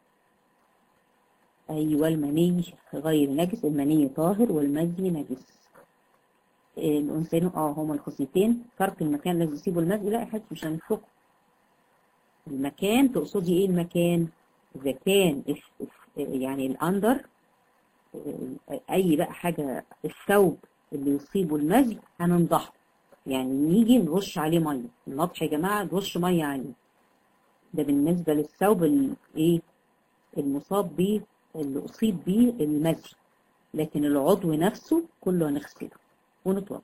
ايوه المني غير نجس المني طاهر والمزي نجس الانثيين اه هما الخصيتين فرق المكان الذي يصيبه المزي لا احد مش هنفرقه المكان تقصدي ايه المكان اذا كان يعني الاندر اي بقى حاجه الثوب اللي يصيبه المزي هننضحه يعني نيجي نرش عليه ميه النضح يا جماعه نرش ميه عليه ده بالنسبه للثوب الايه المصاب بيه اللي اصيب بيه المزي لكن العضو نفسه كله هنغسله ونتوضا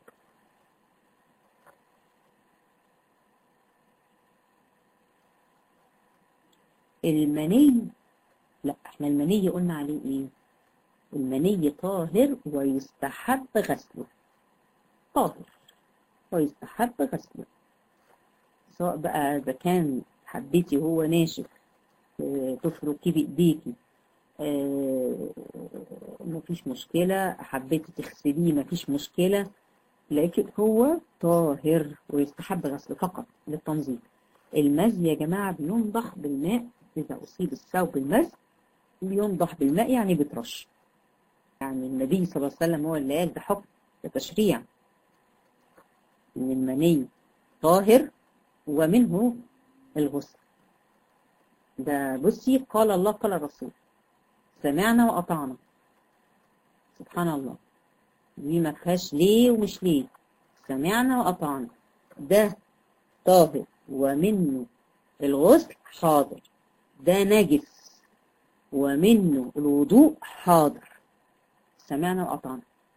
المني لا احنا المني قلنا عليه ايه المني طاهر ويستحب غسله طاهر ويستحب غسله سواء بقى اذا كان حبيتي هو ناشف اه تفركيه بايديكي اه مفيش مشكلة حبيتي تغسليه مفيش مشكلة لكن هو طاهر ويستحب غسله فقط للتنظيف المزي يا جماعة بينضح بالماء إذا أصيب الثوب بالمزي بينضح بالماء يعني بترش يعني النبي صلى الله عليه وسلم هو اللي قال ده حكم ده تشريع إن المني طاهر ومنه الغسل ده بصي قال الله قال الرسول سمعنا وأطعنا سبحان الله دي ما فيهاش ليه ومش ليه سمعنا وأطعنا ده طاهر ومنه الغسل حاضر ده نجس ومنه الوضوء حاضر سمعنا وأطعنا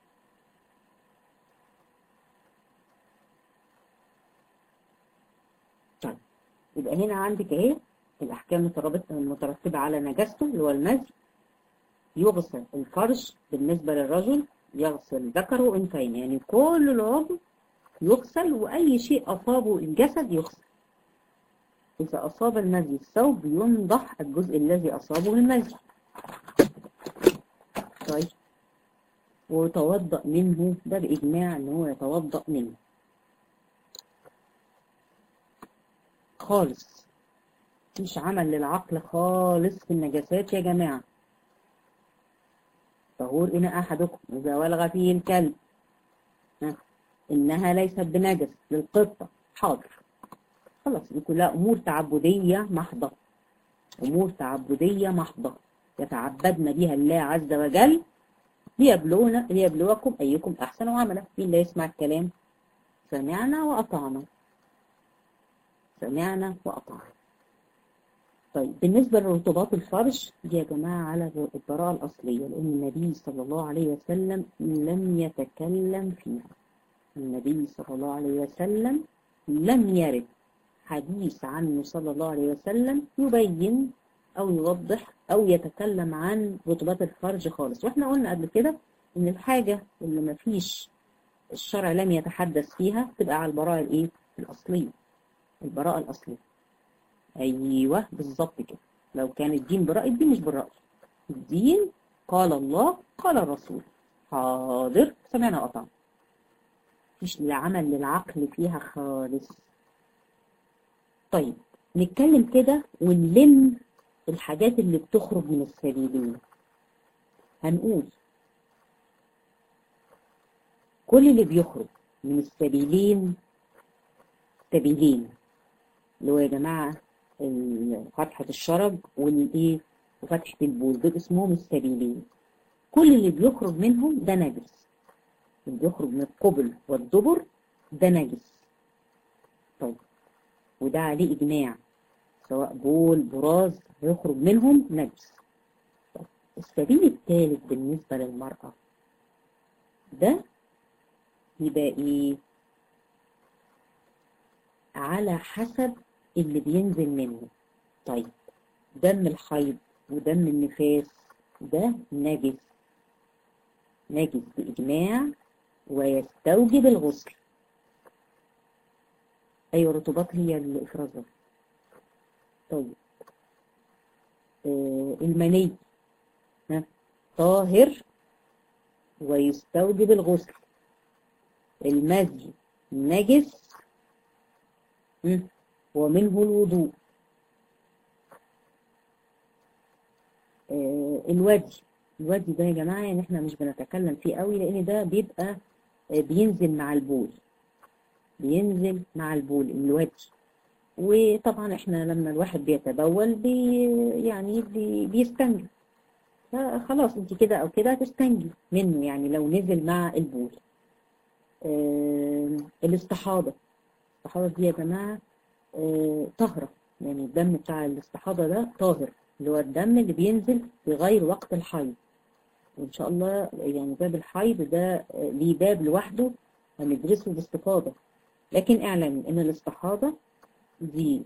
طيب يبقى هنا عندك اهي الأحكام المترتبة على نجاسته اللي هو المزي يغسل الفرج بالنسبة للرجل يغسل ذكره وانثيين يعني كل العضو يغسل وأي شيء أصابه الجسد يغسل إذا أصاب المزي الثوب ينضح الجزء الذي أصابه المزي طيب ويتوضأ منه ده بإجماع إن هو يتوضأ منه خالص مفيش عمل للعقل خالص في النجاسات يا جماعة طهور إناء أحدكم إذا ولغ فيه الكلب ها. إنها ليست بنجس للقطة حاضر خلاص دي كلها أمور تعبدية محضة أمور تعبدية محضة يتعبدن بها الله عز وجل ليبلونا ليبلوكم أيكم أحسن عملا مين اللي يسمع الكلام سمعنا وأطعنا سمعنا وأطعنا طيب بالنسبة لرطوبات الفرج دي يا جماعة على البراءة الأصلية لأن النبي صلى الله عليه وسلم لم يتكلم فيها النبي صلى الله عليه وسلم لم يرد حديث عنه صلى الله عليه وسلم يبين أو يوضح أو يتكلم عن رطوبات الفرج خالص وإحنا قلنا قبل كده إن الحاجة اللي ما فيش الشرع لم يتحدث فيها تبقى على البراءة الإيه؟ الأصلية البراءة الأصلية أيوه بالظبط كده لو كان الدين برأي الدين مش برأي الدين قال الله قال الرسول حاضر سمعنا وأطعنا مفيش عمل للعقل فيها خالص طيب نتكلم كده ونلم الحاجات اللي بتخرج من السبيلين هنقول كل اللي بيخرج من السبيلين سبيلين اللي هو يا جماعة فتحة الشرج والايه وفتحة البول دول اسمهم السبيلين كل اللي بيخرج منهم ده نجس اللي بيخرج من القبل والدبر ده نجس طيب وده عليه إجماع سواء بول براز هيخرج منهم نجس طيب. السبيل الثالث بالنسبة للمرأة ده يبقى ايه على حسب اللي بينزل منه طيب دم الحيض ودم النفاس ده نجس نجس بإجماع ويستوجب الغسل أيوة الرطوبات هي الإفرازات طيب آه المني ها طاهر ويستوجب الغسل المزي نجس ومنه الوضوء آه الودي الودي ده يا جماعة يعني احنا مش بنتكلم فيه قوي لان ده بيبقى آه بينزل مع البول بينزل مع البول الودي وطبعا احنا لما الواحد بيتبول بي يعني بي بيستنجي فخلاص انت كده او كده هتستنجي منه يعني لو نزل مع البول آه الاستحاضة الاستحاضة دي يا جماعة آه طهرة يعني الدم بتاع الاستحاضة ده طاهر اللي هو الدم اللي بينزل في غير وقت الحيض وإن شاء الله يعني باب الحيض ده آه ليه باب لوحده هندرسه باستفاضة لكن اعلم ان الاستحاضة دي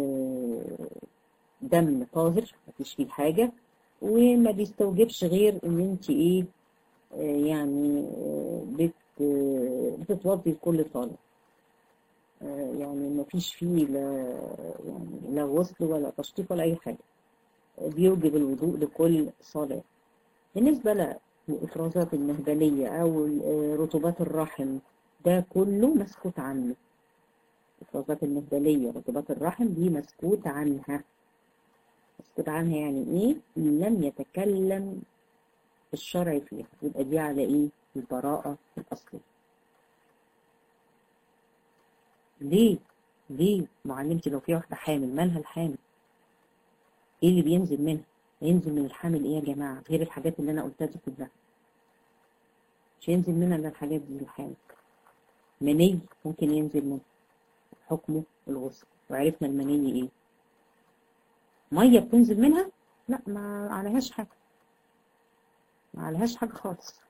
دم طاهر مفيش فيه حاجة وما بيستوجبش غير ان انت ايه يعني بت بتتوضي لكل صلاة يعني ما فيش فيه لا يعني لا غسل ولا تشطيب ولا أي حاجة بيوجب الوضوء لكل صلاة بالنسبة للإفرازات المهبلية أو رطوبات الرحم ده كله مسكوت عنه الإفرازات المهبلية رطوبات الرحم دي مسكوت عنها مسكوت عنها يعني إيه؟ لم يتكلم الشرع فيها يبقى دي على إيه؟ البراءة الأصلية ليه؟ ليه؟ معلمتي لو في واحدة حامل مالها الحامل؟ ايه اللي بينزل منها؟ ينزل من الحامل ايه يا جماعة؟ غير الحاجات اللي انا قلتها دي كلها. مش ينزل منها الا الحاجات دي الحامل. مني ممكن ينزل منها. حكمه الغسل وعرفنا المني ايه؟ مية بتنزل منها؟ لا ما عليهاش حاجة. ما عليهاش حاجة خالص.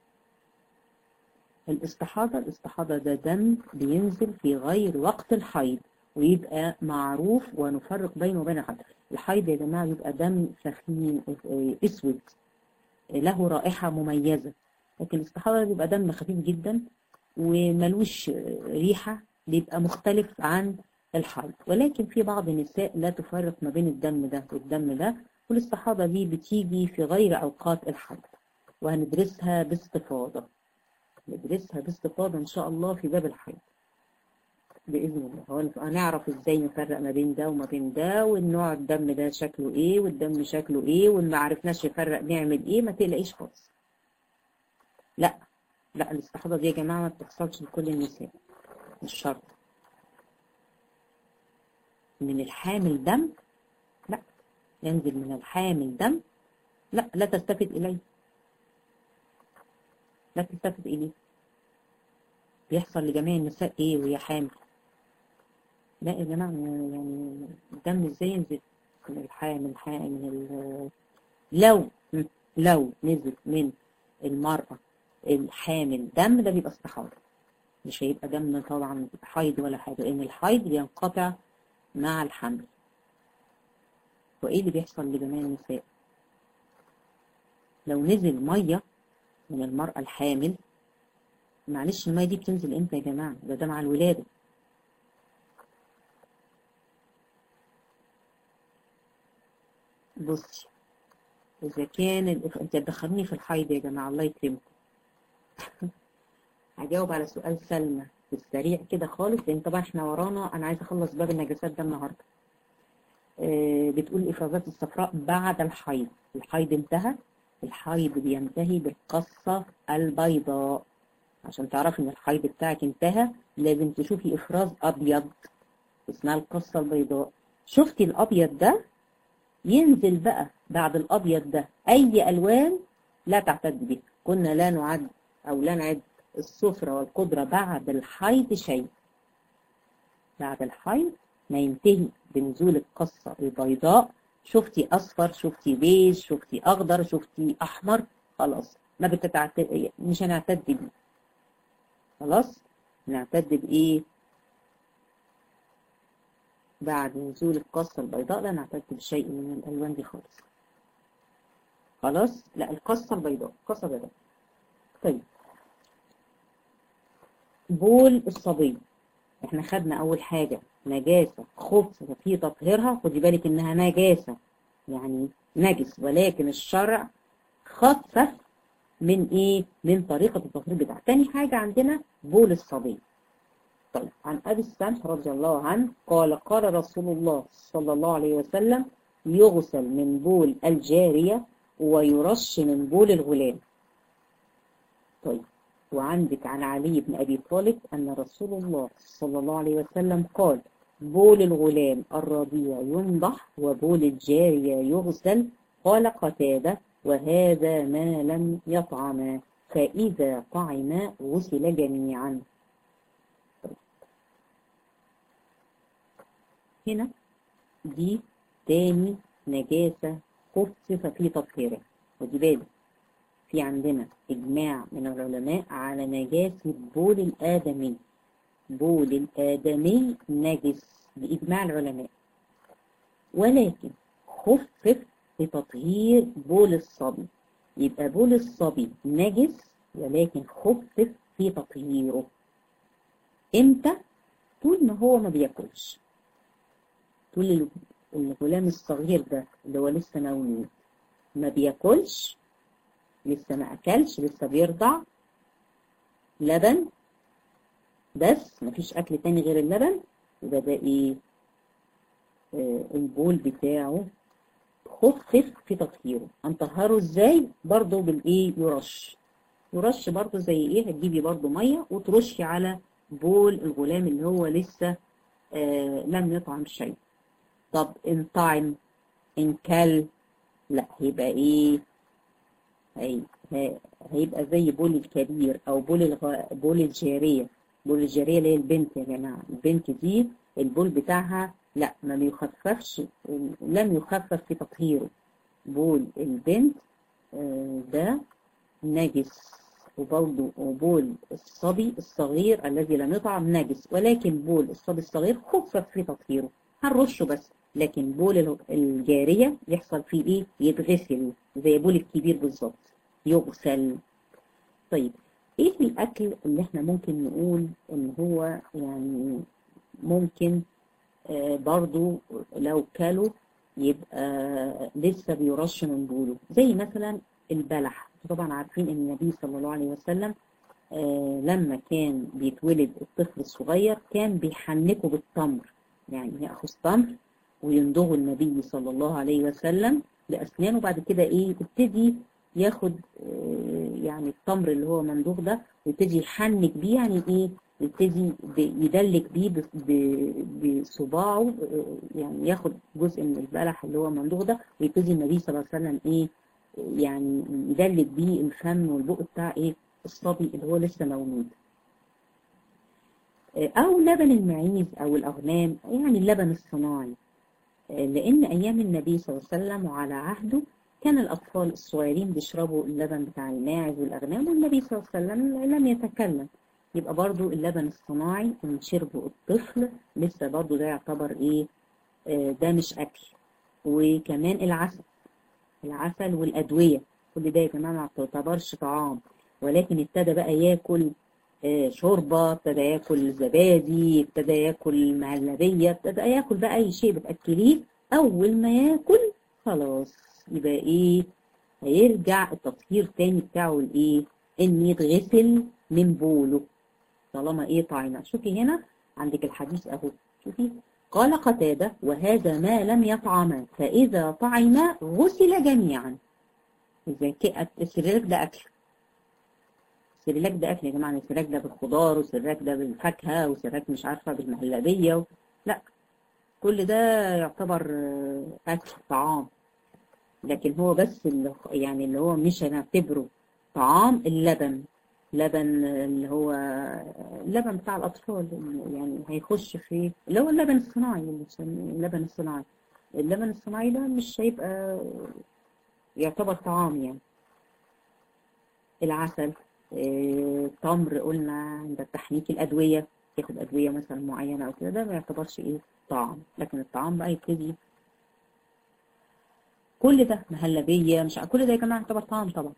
الاستحاضة الاستحاضة ده دم بينزل في غير وقت الحيض ويبقى معروف ونفرق بينه وبين الحيض الحيض يا جماعة بيبقى دم سخين اسود له رائحة مميزة لكن الاستحاضة بيبقى دم خفيف جدا وملوش ريحة بيبقى مختلف عن الحيض ولكن في بعض النساء لا تفرق ما بين الدم ده والدم ده والاستحاضة دي بتيجي في غير أوقات الحيض وهندرسها باستفاضة ندرسها باستفاضة إن شاء الله في باب الحيض بإذن الله هنعرف إزاي نفرق ما بين ده وما بين ده والنوع الدم ده شكله إيه والدم شكله إيه وإن ما عرفناش نفرق نعمل إيه ما تقلقيش خالص لا لا الاستحاضة دي يا جماعة ما بتحصلش لكل النساء مش شرط من الحامل دم لا ينزل من الحامل دم لا لا تلتفت إليه لا تلتفت إليه بيحصل لجميع النساء إيه وهي حامل لا يا جماعة يعني الدم إزاي ينزل من الحامل من ال لو لو نزل من المرأة الحامل دم ده بيبقى استحاضة مش هيبقى دم طبعا حيض ولا حاجة لأن الحيض بينقطع مع الحمل وإيه اللي بيحصل لجميع النساء لو نزل مية من المرأة الحامل معلش المية دي بتنزل امتى يا جماعة ده ده مع الولادة بصي إذا كان الإف... أنت تدخلني في الحيض يا جماعة الله يكرمكم هجاوب على سؤال سلمى بالسريع كده خالص لأن طبعا احنا ورانا أنا عايزة أخلص باب النجاسات ده النهاردة آه بتقول الإفرازات الصفراء بعد الحيض الحيض انتهى الحيض بينتهي بالقصة البيضاء عشان تعرفي ان الحيض بتاعك انتهى لازم تشوفي افراز ابيض اسمها القصة البيضاء شفتي الابيض ده ينزل بقى بعد الابيض ده اي الوان لا تعتد به كنا لا نعد او لا نعد الصفرة والقدرة بعد الحيض شيء بعد الحيض ما ينتهي بنزول القصة البيضاء شفتي اصفر شفتي بيج شفتي اخضر شفتي احمر خلاص ما بتتعتد مش هنعتد بيه خلاص نعتد بايه بعد نزول القصة البيضاء لا نعتد بشيء من الالوان دي خالص خلاص لا القصة البيضاء القصة البيضاء طيب بول الصبي احنا خدنا اول حاجة نجاسة خبث في تطهيرها خدي بالك انها نجاسة يعني نجس ولكن الشرع خفف من ايه من طريقة التطهير بتاعها تاني حاجة عندنا بول الصبي طيب عن ابي السمح رضي الله عنه قال قال رسول الله صلى الله عليه وسلم يغسل من بول الجارية ويرش من بول الغلام طيب وعندك عن علي بن أبي طالب أن رسول الله صلى الله عليه وسلم قال بول الغلام الرضيع ينضح وبول الجارية يغسل قال قتادة وهذا ما لم يطعما فإذا طعما غسل جميعا هنا دي تاني نجاسة خفف في تطهيرها ودي بالك في عندنا إجماع من العلماء على نجاسة بول الآدمي بول الآدمي نجس بإجماع العلماء ولكن خفف لتطهير بول الصبي يبقى بول الصبي نجس ولكن خفف في تطهيره امتى طول ما هو ما بياكلش طول الغلام الصغير ده اللي هو لسه مولود ما بياكلش لسه ما اكلش لسه بيرضع لبن بس مفيش اكل تاني غير اللبن يبقى ده ايه آه البول بتاعه خفف في تطهيره هنطهره ازاي برضه بالايه يرش يرش برضه زي ايه هتجيبي برضه ميه وترشي على بول الغلام اللي هو لسه آه لم يطعم شيء طب ان طعم ان كل لا هيبقى ايه هي هيبقى زي بول الكبير او بول الغ... بول الجاريه بول الجاريه اللي هي البنت يا جماعه البنت دي البول بتاعها لا ما بيخففش لم يخفف في تطهيره بول البنت ده نجس وبرضه وبول الصبي الصغير الذي لم يطعم نجس ولكن بول الصبي الصغير خفف في تطهيره هنرشه بس لكن بول الجارية يحصل فيه ايه يتغسل زي بول الكبير بالظبط يغسل طيب ايه الاكل اللي احنا ممكن نقول ان هو يعني ممكن آه برضو لو كلوا يبقى لسه بيرش من بوله زي مثلا البلح طبعا عارفين ان النبي صلى الله عليه وسلم آه لما كان بيتولد الطفل الصغير كان بيحنكه بالتمر يعني ياخذ تمر ويندغه النبي صلى الله عليه وسلم بأسنانه بعد كده ايه يبتدي ياخد يعني التمر اللي هو مندوخ ده ويبتدي يحنك بيه يعني ايه يبتدي يدلك بيه بصباعه يعني ياخد جزء من البلح اللي هو مندوخ ده ويبتدي النبي صلى الله عليه وسلم ايه يعني يدلك بيه الفم والبق بتاع ايه الصبي اللي هو لسه مولود او لبن المعيز او الاغنام يعني اللبن الصناعي لان ايام النبي صلى الله عليه وسلم وعلى عهده كان الاطفال الصغيرين بيشربوا اللبن بتاع الماعز والاغنام والنبي صلى الله عليه وسلم لم يتكلم يبقى برضو اللبن الصناعي ان شربه الطفل لسه برضو ده يعتبر ايه آه ده مش اكل وكمان العسل العسل والادويه كل ده يا جماعه ما تعتبرش طعام ولكن ابتدى بقى ياكل آه شوربه ابتدى ياكل زبادي ابتدى ياكل مهلبيه ابتدى ياكل بقى اي شيء بتاكليه اول ما ياكل خلاص يبقى ايه هيرجع التطهير تاني بتاعه لايه ان يتغسل من بوله طالما ايه طعنا شوفي هنا عندك الحديث اهو شوفي قال قتادة وهذا ما لم يطعما فإذا طعم غسل جميعا إذا السريلاك ده أكل السريلاك ده أكل يا جماعة السريلاك ده بالخضار والسريلاك ده بالفاكهة والسريلاك مش عارفة بالمهلبية و... لا كل ده يعتبر أكل طعام لكن هو بس اللي يعني اللي هو مش هنعتبره طعام اللبن لبن اللي هو اللبن بتاع الأطفال يعني هيخش في اللي هو اللبن الصناعي اللبن الصناعي اللبن الصناعي ده مش هيبقى يعتبر طعام يعني العسل تمر قلنا عند التحنيك الأدوية ياخد أدوية مثلا معينة أو كده ده ما يعتبرش إيه طعام لكن الطعام بقى يبتدي كل ده مهلبية مش كل ده يا جماعة يعتبر طعام طبعا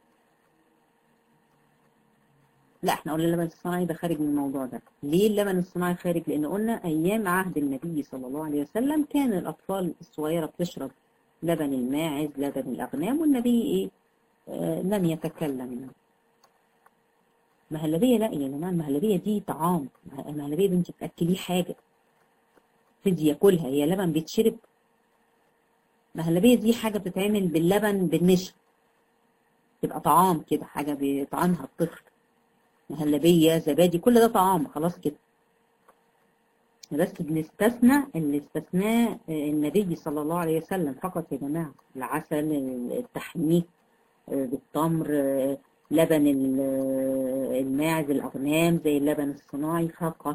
لا احنا قلنا اللبن الصناعي ده خارج من الموضوع ده ليه اللبن الصناعي خارج لان قلنا ايام عهد النبي صلى الله عليه وسلم كان الاطفال الصغيره بتشرب لبن الماعز لبن الاغنام والنبي ايه آه لم يتكلم مهلبيه لا يا جماعه المهلبيه دي طعام المهلبيه دي انت بتاكليه حاجه تدي ياكلها هي لبن بيتشرب مهلبيه دي حاجه بتتعمل باللبن بالنشا تبقى طعام كده حاجه بيطعمها الطفل مهلبية زبادي كل ده طعام خلاص كده بس بنستثنى اللي استثناه النبي صلى الله عليه وسلم فقط يا جماعة العسل التحنيك بالتمر لبن الماعز الأغنام زي اللبن الصناعي فقط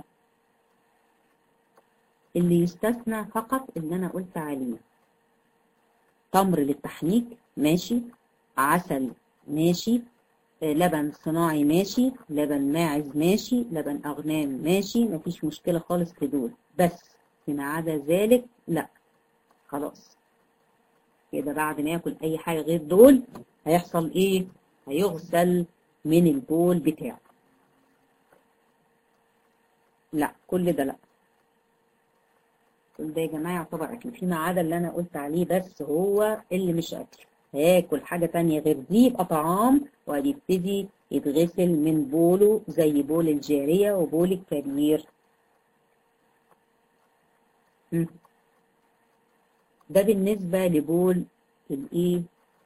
اللي يستثنى فقط اللي أنا قلت عليه تمر للتحنيك ماشي عسل ماشي لبن صناعي ماشي لبن ماعز ماشي لبن أغنام ماشي مفيش مشكلة خالص في دول بس فيما عدا ذلك لا خلاص كده بعد ما ياكل أي حاجة غير دول هيحصل إيه؟ هيغسل من البول بتاعه لا كل ده لا كل ده يا جماعة يعتبر أكل فيما عدا اللي أنا قلت عليه بس هو اللي مش أكل هياكل حاجة تانية غير دي يبقى طعام وهيبتدي يتغسل من بوله زي بول الجارية وبول الكبير ده بالنسبة لبول الايه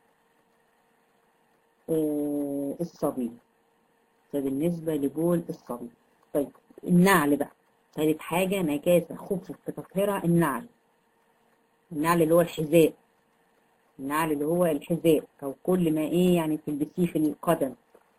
آه الصبي ده بالنسبة لبول الصبي طيب النعل بقى ثالث حاجة نجاسة خفف في تطهيرها النعل النعل اللي هو الحذاء النعل اللي هو الحذاء او كل ما ايه يعني تلبسيه في القدم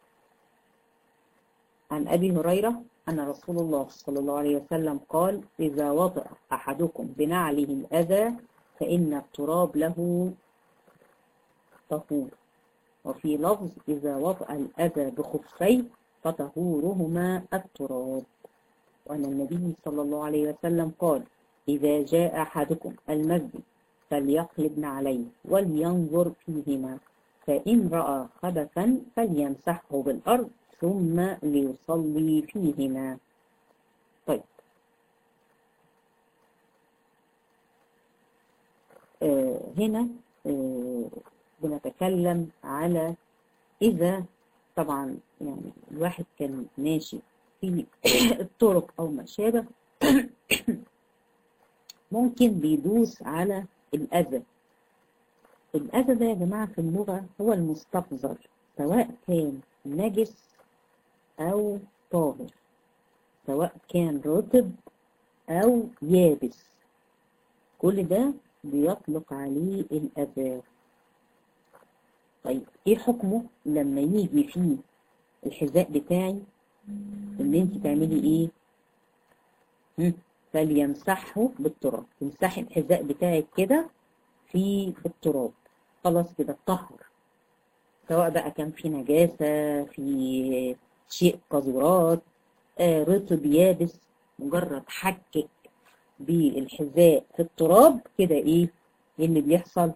عن ابي هريره ان رسول الله صلى الله عليه وسلم قال اذا وطئ احدكم بنعله الاذى فان التراب له طهور وفي لفظ اذا وطئ الاذى بخفيه فطهورهما التراب وان النبي صلى الله عليه وسلم قال اذا جاء احدكم المسجد فليقلبن عليه ولينظر فيهما فإن رأى خبثا فليمسحه بالأرض ثم ليصلي فيهما طيب آه هنا آه بنتكلم على إذا طبعا يعني الواحد كان ماشي في الطرق أو ما شابه ممكن بيدوس على الأذى الأذى ده يا جماعة في اللغة هو المستقذر سواء كان نجس أو طاهر سواء كان رطب أو يابس كل ده بيطلق عليه الأذى طيب ايه حكمه لما يجي فيه الحذاء بتاعي ان انت تعملي ايه هم، فليمسحه بالتراب تمسحي الحذاء بتاعك كده في التراب خلاص كده اتطهر سواء بقى كان في نجاسة في شيء قذورات آه رطب يابس مجرد حكك بالحذاء في التراب كده ايه ايه اللي بيحصل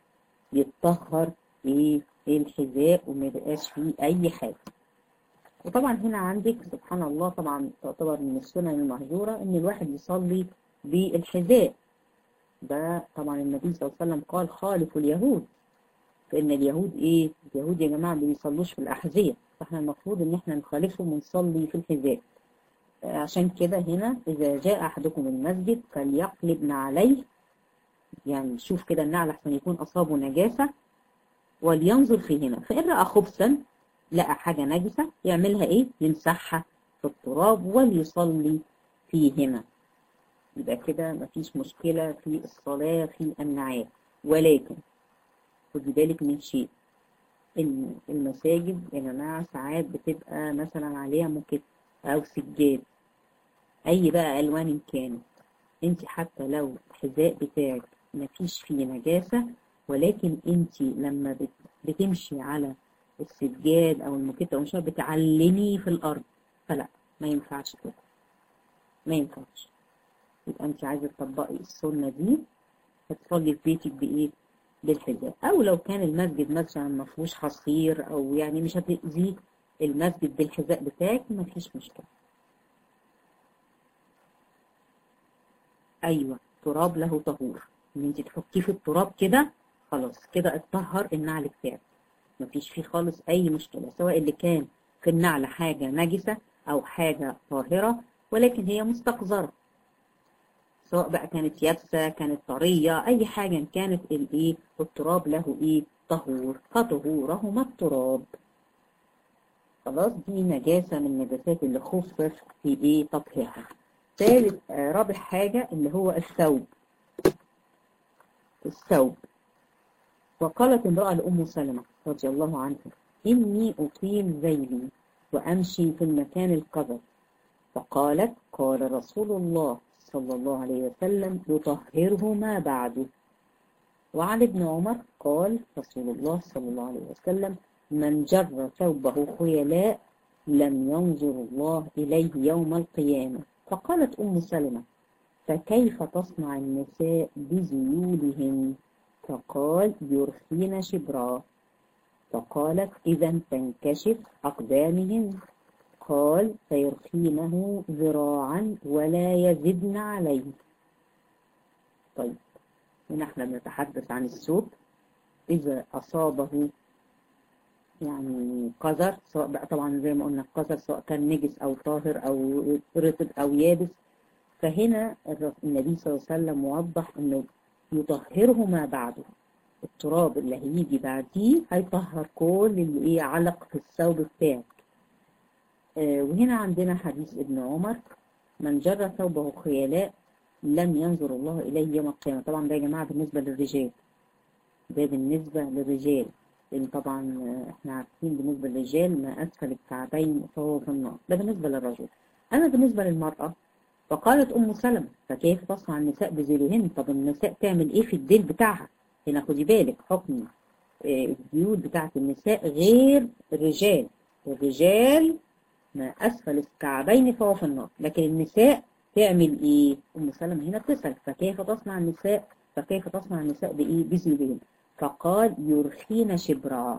يتطهر ايه الحذاء وما يبقاش فيه اي حاجه وطبعا هنا عندك سبحان الله طبعا تعتبر من السنن المهجوره ان الواحد يصلي بالحذاء ده طبعا النبي صلى الله عليه وسلم قال خالفوا اليهود فان اليهود ايه اليهود يا جماعه ما بيصلوش في الاحذيه فاحنا المفروض ان احنا نخالفهم ونصلي في الحذاء عشان كده هنا إذا جاء أحدكم المسجد فليقلب عليه يعني شوف كده النعل أحسن يكون أصابه نجاسة ولينظر فيهما فإن رأى خبثا لقى حاجة نجسة يعملها إيه؟ يمسحها في التراب وليصلي فيهما يبقى كده مفيش مشكلة في الصلاة في النعال ولكن خدي بالك من شيء إن المساجد يا جماعة ساعات بتبقى مثلا عليها ممكن أو سجاد أي بقى ألوان إن كانت أنت حتى لو الحذاء بتاعك مفيش فيه نجاسة ولكن أنت لما بت- بتمشي على السجاد أو الموكيت أو مش عارف بتعلمي في الأرض فلا ما ينفعش كده ما ينفعش يبقى أنت عايزة تطبقي السنة دي هتصلي في بيتك بإيه؟ بالحذاء أو لو كان المسجد مثلا ما فيهوش حصير أو يعني مش هتأذي المسجد بالحذاء بتاعك مفيش مشكلة ايوه تراب له طهور ان انت تحطيه في التراب كده خلاص كده اتطهر النعل بتاعك مفيش فيه خالص اي مشكله سواء اللي كان في النعل حاجه نجسه او حاجه طاهره ولكن هي مستقذره سواء بقى كانت يابسه كانت طريه اي حاجه إن كانت الايه التراب له ايه طهور فطهورهما التراب خلاص دي نجاسه من النجاسات اللي خفف في ايه تطهيرها ثالث آه، رابع حاجة اللي هو الثوب الثوب وقالت امرأة لأم سلمة رضي الله عنها إني أطيل ذيلي وأمشي في المكان القذر فقالت قال رسول الله صلى الله عليه وسلم يطهره ما بعده وعن ابن عمر قال رسول الله صلى الله عليه وسلم من جر ثوبه خيلاء لم ينظر الله إليه يوم القيامة فقالت أم سلمة فكيف تصنع النساء بذيولهن فقال يرخين شبرا فقالت إذا تنكشف أقدامهن قال فيرخينه ذراعا ولا يزدن عليه طيب هنا احنا بنتحدث عن الثوب إذا أصابه يعني قذر سواء بقى طبعا زي ما قلنا القذر سواء كان نجس أو طاهر أو رطب أو يابس فهنا الر- النبي صلى الله عليه وسلم وضح إنه يطهره ما بعده التراب اللي هيجي بعديه هيطهر كل اللي ايه علق في الثوب بتاعك آه وهنا عندنا حديث ابن عمر من جر ثوبه خيلاء لم ينظر الله إليه يوم القيامة طبعا ده يا جماعة بالنسبة للرجال ده بالنسبة للرجال لأن طبعا آه، احنا عارفين بالنسبة للرجال ما أسفل الكعبين فهو في النار ده بالنسبة للرجل أما بالنسبة للمرأة فقالت أم سلمة فكيف تصنع النساء بذيلهن طب النساء تعمل إيه في الديل بتاعها هنا خدي بالك حكم آه، الديول بتاعت النساء غير الرجال الرجال ما أسفل الكعبين فهو في النار لكن النساء تعمل إيه أم سلمة هنا بتسأل فكيف تصنع النساء فكيف تصنع النساء بإيه بذيلهن فقال يرخين شبرا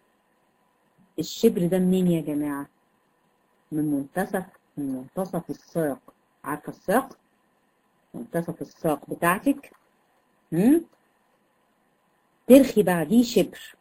الشبر ده منين يا جماعة من منتصف من منتصف الساق عارفة الساق منتصف الساق بتاعتك هم؟ ترخي بعديه شبر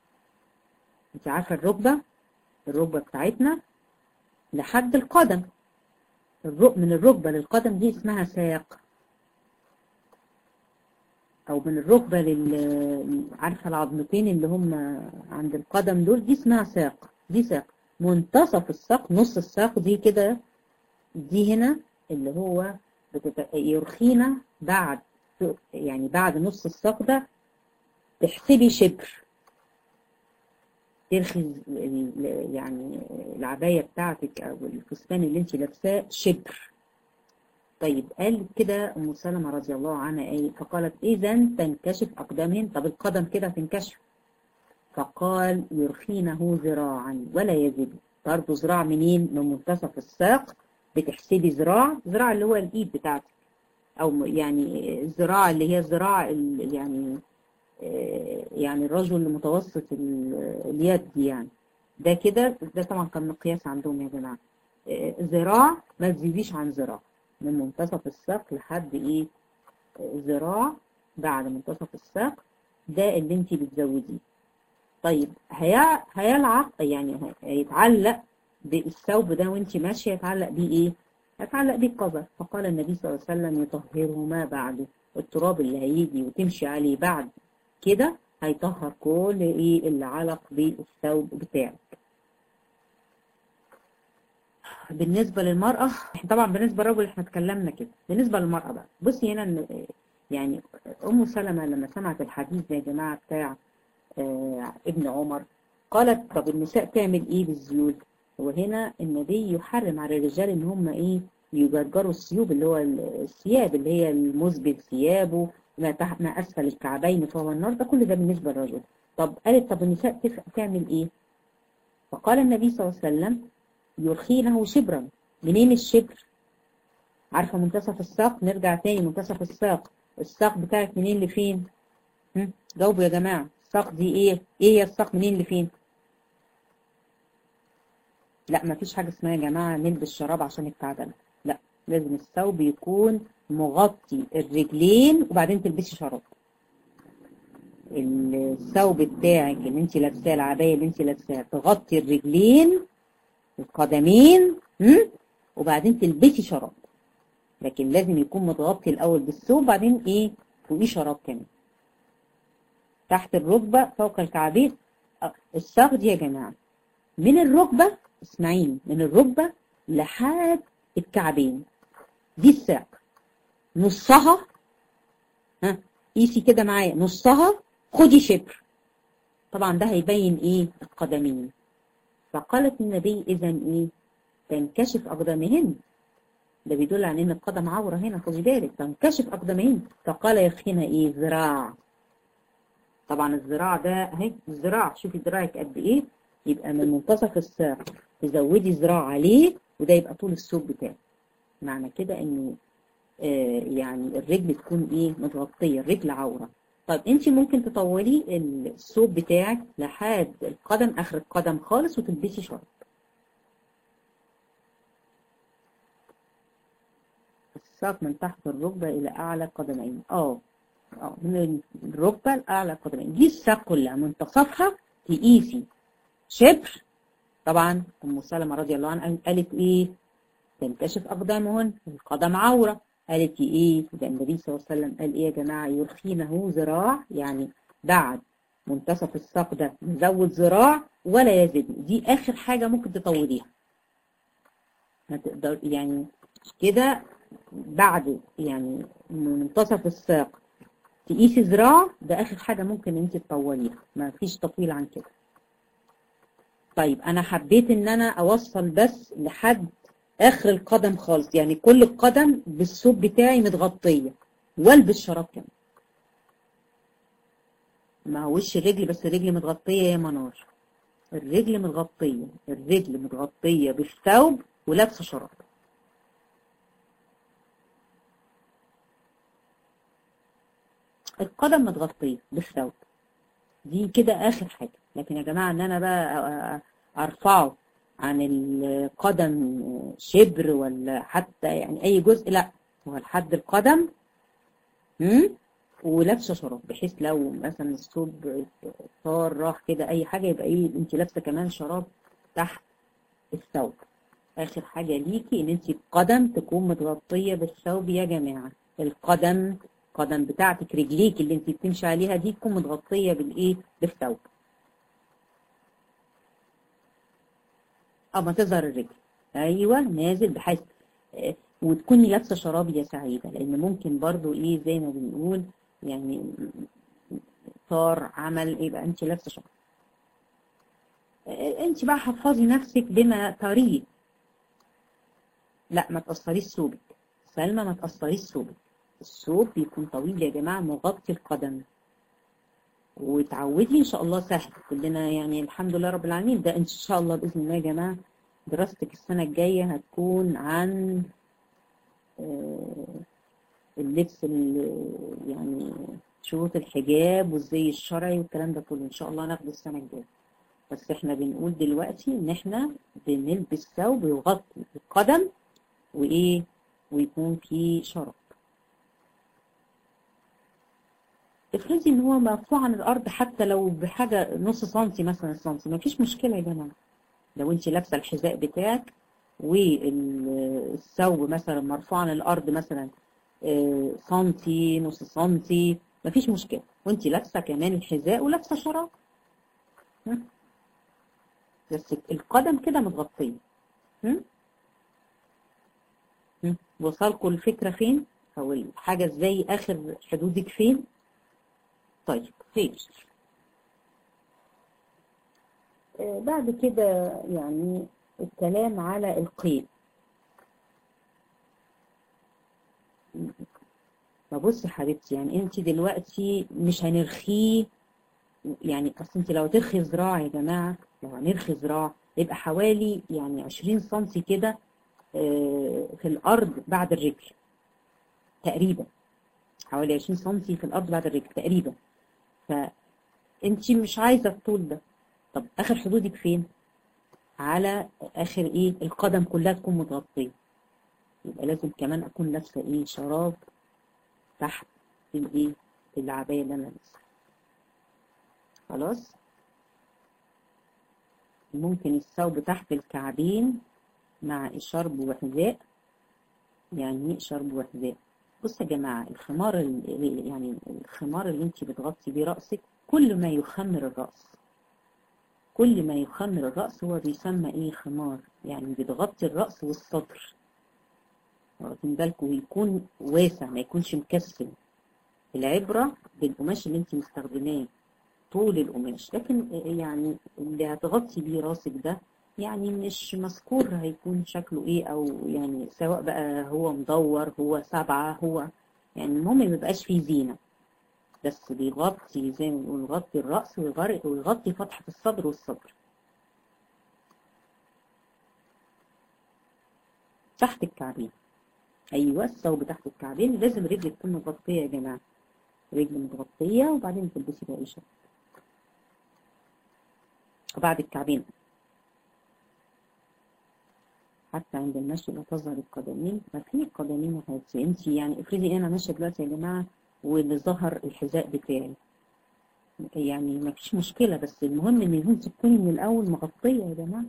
انت عارفة الركبة الركبة بتاعتنا لحد القدم الرك من الركبة للقدم دي اسمها ساق او من الركبة لل عارفة العظمتين اللي هم عند القدم دول دي اسمها ساق دي ساق منتصف الساق نص الساق دي كده دي هنا اللي هو بتت... يرخينا بعد يعني بعد نص الساق ده تحسبي شبر ترخي يعني العباية بتاعتك او الفستان اللي انت لابساه شبر طيب قال كده ام سلمة رضي الله عنها ايه فقالت اذا تنكشف اقدامهن طب القدم كده تنكشف فقال يرخينه ذراعا ولا يزيد برضه ذراع منين من منتصف الساق بتحسبي ذراع ذراع اللي هو الايد بتاعتك او يعني الذراع اللي هي الذراع يعني يعني الرجل المتوسط اليد يعني ده كده ده طبعا كان مقياس عندهم يا جماعه ذراع ما تزيديش عن ذراع من منتصف الساق لحد ايه ذراع بعد منتصف الساق ده اللي انت بتزوديه طيب هي هيلعق يعني هيتعلق بالثوب ده وانت ماشيه يتعلق بيه ايه هيتعلق بيه القذر فقال النبي صلى الله عليه وسلم يطهره ما بعده التراب اللي هيجي وتمشي عليه بعد كده هيطهر كل ايه اللي علق بالثوب بتاعك بالنسبة للمرأة طبعا بالنسبة للرجل احنا اتكلمنا كده بالنسبة للمرأة بقى بصي هنا يعني أم سلمة لما سمعت الحديث ده يا جماعة بتاع آه ابن عمر قالت طب النساء تعمل ايه بالزيوت وهنا النبي يحرم على الرجال ان هم ايه يجرجروا الثيوب اللي هو الثياب اللي هي المسبل ثيابه ما تحت ما اسفل الكعبين فهو النار ده كل ده بالنسبة للرجل طب قالت طب النساء تعمل ايه فقال النبي صلى الله عليه وسلم يرخينه شبرا منين الشبر عارفة منتصف الساق نرجع تاني منتصف الساق الساق بتاعك منين لفين جاوبوا يا جماعة الساق دي ايه ايه هي الساق منين لفين لا ما فيش حاجة اسمها يا جماعة نلبس شراب عشان الكعبة لا لازم الثوب يكون مغطي الرجلين وبعدين تلبسي شراب الثوب بتاعك اللي انت لابساه العباية اللي انت لابساها تغطي الرجلين القدمين وبعدين تلبسي شراب لكن لازم يكون متغطي الاول بالثوب بعدين ايه فوقيه شراب كمان تحت الركبه فوق الكعبين الساق دي يا جماعه من الركبه اسمعيني من الركبه لحد الكعبين دي الساق نصها ها قيسي كده معايا نصها خدي شبر طبعا ده هيبين ايه القدمين فقالت النبي اذا ايه تنكشف اقدامهن ده بيدل على ان القدم عوره هنا خدي بالك تنكشف اقدامهن فقال يخينا ايه ذراع طبعا الذراع ده اهي الذراع شوفي ذراعك قد ايه يبقى من منتصف الساق تزودي ذراع عليه وده يبقى طول الثوب بتاعك معنى كده ان آه يعني الرجل تكون ايه متغطيه الرجل عوره طيب انت ممكن تطولي الثوب بتاعك لحد القدم اخر القدم خالص وتلبسي شراب الساق من تحت الركبه الى اعلى قدمين اه اه من الركبه لاعلى قدمين دي الساق كلها منتصفها تقيسي شبر طبعا ام سلمة رضي الله عنها قالت ايه تنكشف اقدامهن القدم عوره قالت ايه ده النبي صلى الله عليه وسلم قال ايه يا جماعه يرخينه ذراع يعني بعد منتصف الساق ده نزود ذراع ولا يزيد دي اخر حاجه ممكن تطوليها هتقدر يعني كده بعد يعني منتصف الساق تقيسي ذراع ده اخر حاجه ممكن انت تطوليها ما فيش تطويل عن كده طيب انا حبيت ان انا اوصل بس لحد اخر القدم خالص يعني كل القدم بالثوب بتاعي متغطيه والبس شراب كمان ما وش الرجل بس الرجل متغطيه يا منار الرجل متغطيه الرجل متغطيه بالثوب ولابسه شراب القدم متغطيه بالثوب دي كده اخر حاجه لكن يا جماعه ان انا بقى ارفعه عن القدم شبر ولا حتى يعني اي جزء لا هو لحد القدم ولابسه شراب بحيث لو مثلا الثوب طار راح كده اي حاجه يبقى ايه انت لابسه كمان شراب تحت الثوب اخر حاجه ليكي ان انت القدم تكون متغطيه بالثوب يا جماعه القدم القدم بتاعتك رجليك اللي انت بتمشي عليها دي تكون متغطيه بالايه بالثوب اما تظهر الرجل ايوه نازل بحيث آه، وتكوني لابسه شراب يا سعيده لان ممكن برضو ايه زي ما بنقول يعني صار عمل ايه بقى انت لابسه شراب آه، انت بقى حفظي نفسك بما تريد لا ما تقصريش ثوبك سلمى ما تقصريش ثوبك الثوب بيكون طويل يا جماعه مغطي القدم وتعودي ان شاء الله سهل كلنا يعني الحمد لله رب العالمين ده ان شاء الله باذن الله يا جماعه دراستك السنه الجايه هتكون عن آه، اللبس ال- يعني شروط الحجاب والزي الشرعي والكلام ده كله ان شاء الله ناخده السنه الجايه بس احنا بنقول دلوقتي ان احنا بنلبس ثوب يغطي القدم وايه ويكون فيه شراب افرضي ان هو مرفوع عن الارض حتى لو بحاجه نص سنتي مثلا سنتي مفيش مشكله يا جماعه لو انت لابسه الحذاء بتاعك والثوب مثلا مرفوع عن الارض مثلا آه، سنتي نص سنتي مفيش مشكله وانت لابسه كمان الحذاء ولابسه شراب ها؟ بس القدم كده متغطيه ها؟ ها؟ وصلكوا الفكره فين او الحاجه ازاي اخر حدودك فين طيب خير آه، بعد كده يعني الكلام على القيد ما بصي يا حبيبتي يعني انت دلوقتي مش هنرخيه يعني اصل انت لو ترخي ذراع يا جماعه لو هنرخي ذراع يبقى حوالي يعني 20 سم كده آه، في الارض بعد الرجل تقريبا حوالي 20 سم في الارض بعد الرجل تقريبا فانت مش عايزه الطول ده طب اخر حدودك فين على اخر ايه القدم كلها تكون متغطيه يبقى لازم كمان اكون لابسه ايه شراب تحت الايه العبايه اللي انا لابسها خلاص ممكن الثوب تحت الكعبين مع شرب وحذاء يعني ايه شرب وحذاء بصوا يا جماعه الخمار ال- يعني الخمار اللي انت بتغطي بيه راسك كل ما يخمر الراس كل ما يخمر الراس هو بيسمى ايه خمار يعني بتغطي الراس والصدر واخدين بالكم ويكون واسع ما يكونش مكسل العبره بالقماش اللي انت مستخدماه طول القماش لكن يعني اللي هتغطي بيه راسك ده يعني مش مذكور هيكون شكله ايه او يعني سواء بقى هو مدور هو سبعة هو يعني المهم ما يبقاش فيه زينة بس بيغطي زي ما بنقول يغطي الرأس ويغر- ويغطي فتحة الصدر والصدر تحت الكعبين ايوه الثوب تحت الكعبين لازم رجل تكون متغطية يا جماعة رجل متغطية وبعدين تلبسي بقى شراب وبعد الكعبين حتى عند المشي لا تظهر القدمين ما في القدمين يا حبيبتي انت يعني افرضي انا ماشيه دلوقتي يا جماعه واللي ظهر الحذاء بتاعي يعني ما فيش مشكله بس المهم ان انت تكوني من الاول مغطيه يا جماعه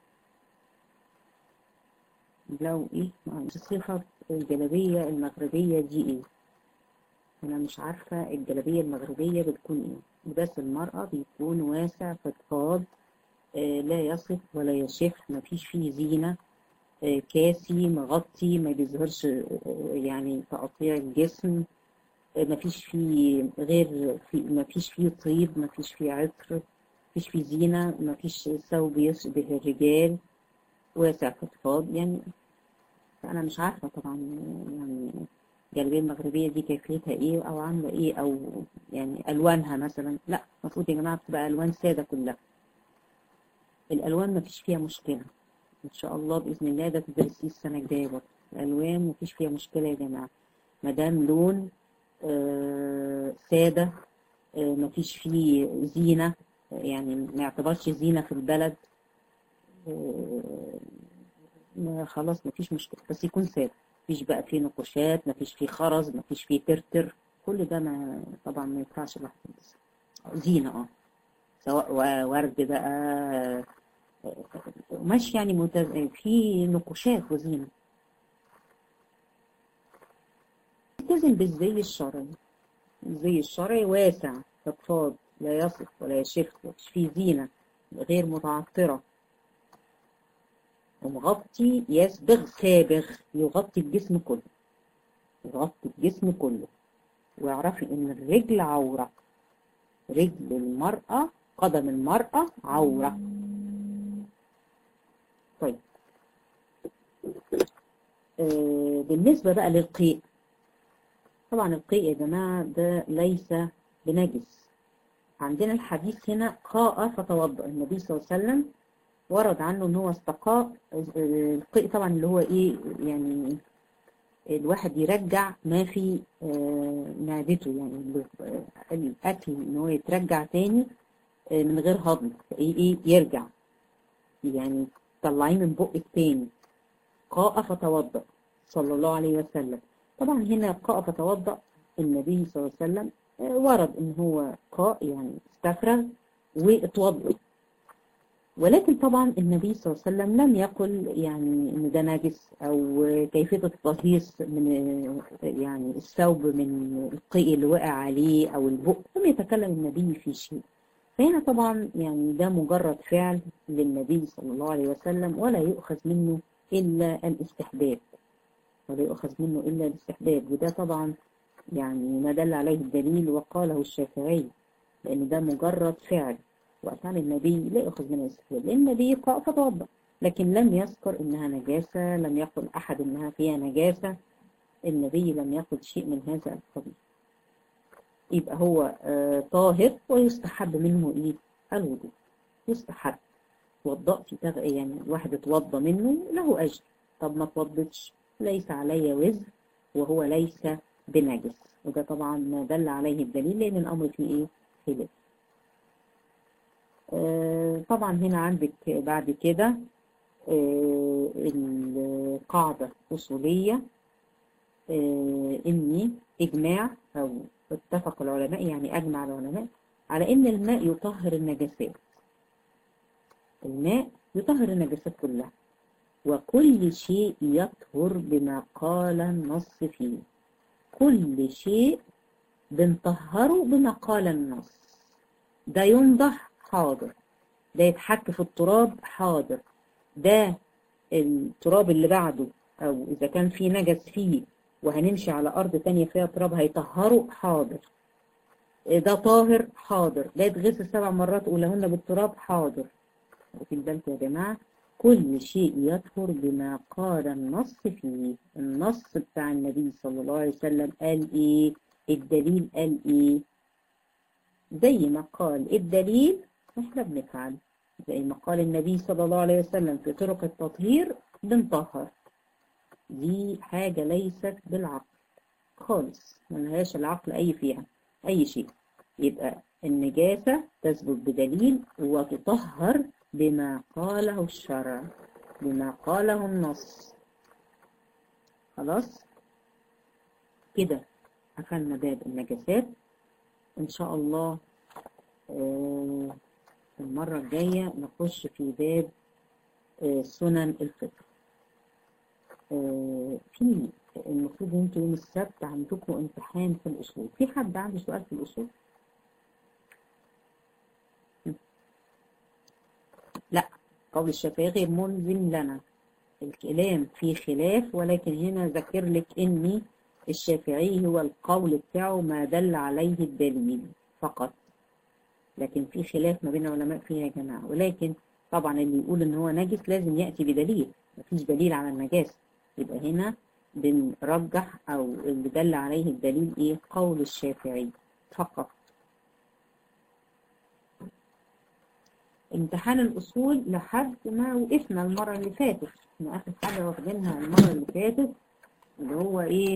لو ايه معلش صفه الجلابيه المغربيه دي ايه انا مش عارفه الجلابيه المغربيه بتكون ايه لباس المراه بيكون واسع فضفاض آه، لا يصف ولا يشف ما فيش فيه زينه آه، كاسي مغطي ما بيظهرش آه، يعني تقطيع الجسم آه، ما فيش فيه غير في ما فيش فيه طيب ما فيش فيه عطر ما فيش فيه زينة ما فيش ثوب يشبه الرجال واسع فضفاض يعني أنا مش عارفة طبعا يعني الجلابية المغربية دي كيفيتها إيه أو عاملة إيه أو يعني ألوانها مثلا لا المفروض يا جماعة بتبقى ألوان سادة كلها الألوان ما فيش فيها مشكلة ان شاء الله باذن الله ده تدرسيه السنه الجايه برضه الالوان مفيش فيها مشكله يا جماعه ما دام لون آه ساده آه مفيش فيه زينه يعني ما يعتبرش زينه في البلد آه ما خلاص مفيش مشكله بس يكون ساده مفيش بقى فيه نقوشات مفيش فيه خرز مفيش فيه ترتر كل ده ما طبعا ما ينفعش الواحد يلبسه زينه اه سواء ورد بقى قماش يعني متز... في نقوشات وزينة يلتزم بالزي الشرعي الزي الشرعي واسع فضفاض لا يصف ولا يشف مش فيه زينة غير متعطرة ومغطي يسبغ سابغ يغطي الجسم كله يغطي الجسم كله واعرفي ان الرجل عورة رجل المرأة قدم المرأة عورة طيب آه بالنسبة بقى للقيء طبعا القيء يا جماعة ده ليس بنجس عندنا الحديث هنا قاء فتوضأ النبي صلى الله عليه وسلم ورد عنه ان هو استقاء القيء طبعا اللي هو ايه يعني الواحد يرجع ما في معدته يعني الاكل ان هو يترجع تاني من غير هضم ايه ايه يرجع يعني طلعيه من بقك تاني قاء فتوضأ صلى الله عليه وسلم طبعا هنا قاء فتوضأ النبي صلى الله عليه وسلم ورد ان هو قاء يعني استفرغ واتوضأ ولكن طبعا النبي صلى الله عليه وسلم لم يقل يعني ان ده نجس او كيفيه التطهيص من يعني الثوب من القيء اللي وقع عليه او البق لم يتكلم النبي في شيء فهنا طبعا يعني ده مجرد فعل للنبي صلى الله عليه وسلم ولا يؤخذ منه الا الاستحباب ولا يؤخذ منه الا الاستحباب وده طبعا يعني ما دل عليه الدليل وقاله الشافعي لان ده مجرد فعل وأفعال النبي لا يأخذ منها الاستحباب لأن النبي قاء فتوضأ لكن لم يذكر إنها نجاسة لم يقل أحد إنها فيها نجاسة النبي لم يقل شيء من هذا القبيل يبقى هو آه طاهر ويستحب منه إيه الوضوء يستحب توضأت يعني الواحد اتوضى منه له أجر طب ما توضتش ليس علي وزر وهو ليس بنجس وده طبعا ما دل عليه الدليل لأن الأمر فيه إيه خلاف آه طبعا هنا عندك بعد كده آه القاعدة أصولية آه إني إجماع أو اتفق العلماء يعني أجمع العلماء على إن الماء يطهر النجاسات الماء يطهر النجاسات كلها وكل شيء يطهر بما قال النص فيه كل شيء بنطهره بما قال النص ده ينضح حاضر ده يتحك في التراب حاضر ده التراب اللي بعده او اذا كان في نجس فيه وهنمشي على ارض تانية فيها تراب هيطهره حاضر ده طاهر حاضر ده يتغسل سبع مرات اولهن بالتراب حاضر وفي بالكم يا جماعه كل شيء يطهر بما قال النص فيه النص بتاع النبي صلى الله عليه وسلم قال ايه الدليل قال ايه زي ما قال الدليل احنا بنفعل زي ما قال النبي صلى الله عليه وسلم في طرق التطهير بنطهر دي حاجة ليست بالعقل خالص ملهاش العقل أي فيها أي شيء يبقى النجاسة تثبت بدليل وتطهر بما قاله الشرع بما قاله النص خلاص كده قفلنا باب النجاسات إن شاء الله آه المرة الجاية نخش في باب آه سنن الفطر آه في المفروض انتوا يوم السبت عندكم امتحان في الأصول في حد عنده سؤال في الأصول؟ لا قول الشافعي غير ملزم لنا الكلام فيه خلاف ولكن هنا ذكر لك اني الشافعي هو القول بتاعه ما دل عليه الدليل فقط لكن في خلاف ما بين العلماء فيها يا جماعة ولكن طبعا اللي يقول ان هو نجس لازم يأتي بدليل مفيش دليل على النجاسة يبقى هنا بنرجح او اللي دل عليه الدليل ايه قول الشافعي فقط امتحان الأصول لحد ما وقفنا المرة اللي فاتت احنا آخر حاجة واخدينها المرة اللي فاتت اللي هو ايه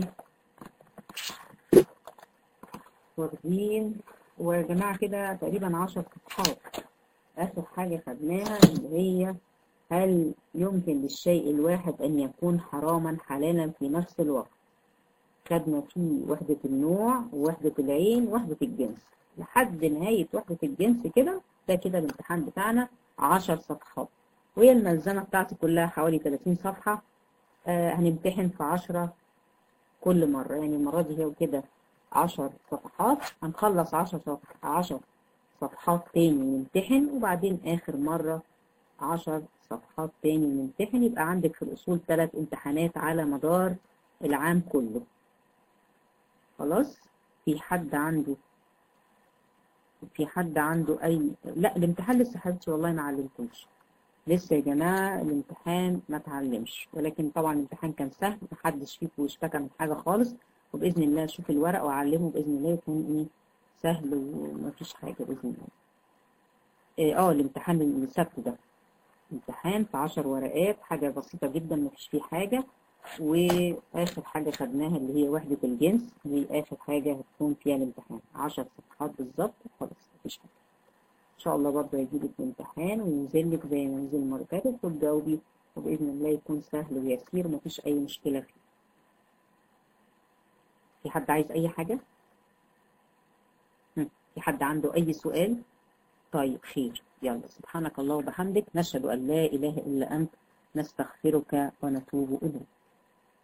واخدين ويا جماعة كده تقريبا عشر صفحات آخر حاجة خدناها اللي هي هل يمكن للشيء الواحد أن يكون حراما حلالا في نفس الوقت خدنا فيه وحدة النوع ووحدة العين ووحدة الجنس لحد نهاية وحدة الجنس كده ده كده الامتحان بتاعنا عشر صفحات وهي الملزمة بتاعتي كلها حوالي 30 صفحة آه هنمتحن في عشرة كل مرة يعني المرة دي هي كده عشر صفحات هنخلص عشر صفحات عشر صفحات تاني نمتحن وبعدين آخر مرة عشر صفحات تاني نمتحن يبقى عندك في الأصول ثلاث امتحانات على مدار العام كله خلاص في حد عنده في حد عنده أي لا الامتحان لسه حبيبتي والله ما علمتوش لسه يا جماعة الامتحان ما اتعلمش ولكن طبعا الامتحان كان سهل محدش فيكم اشتكى من حاجة خالص وبإذن الله أشوف الورق وأعلمه بإذن الله يكون إيه سهل ومفيش حاجة بإذن الله إيه اه الامتحان السبت ده امتحان في عشر ورقات حاجة بسيطة جدا مفيش فيه حاجة وآخر حاجة خدناها اللي هي وحدة الجنس دي آخر حاجة هتكون فيها الامتحان عشر صفحات بالظبط خلاص مفيش حاجة إن شاء الله برضه هيجيلك الامتحان وينزل لك زي ما نزل المرة اللي فاتت وتجاوبي وبإذن الله يكون سهل ويسير ومفيش أي مشكلة فيه في حد عايز أي حاجة؟ في حد عنده أي سؤال؟ طيب خير يلا سبحانك الله وبحمدك نشهد أن لا إله إلا أنت نستغفرك ونتوب إليك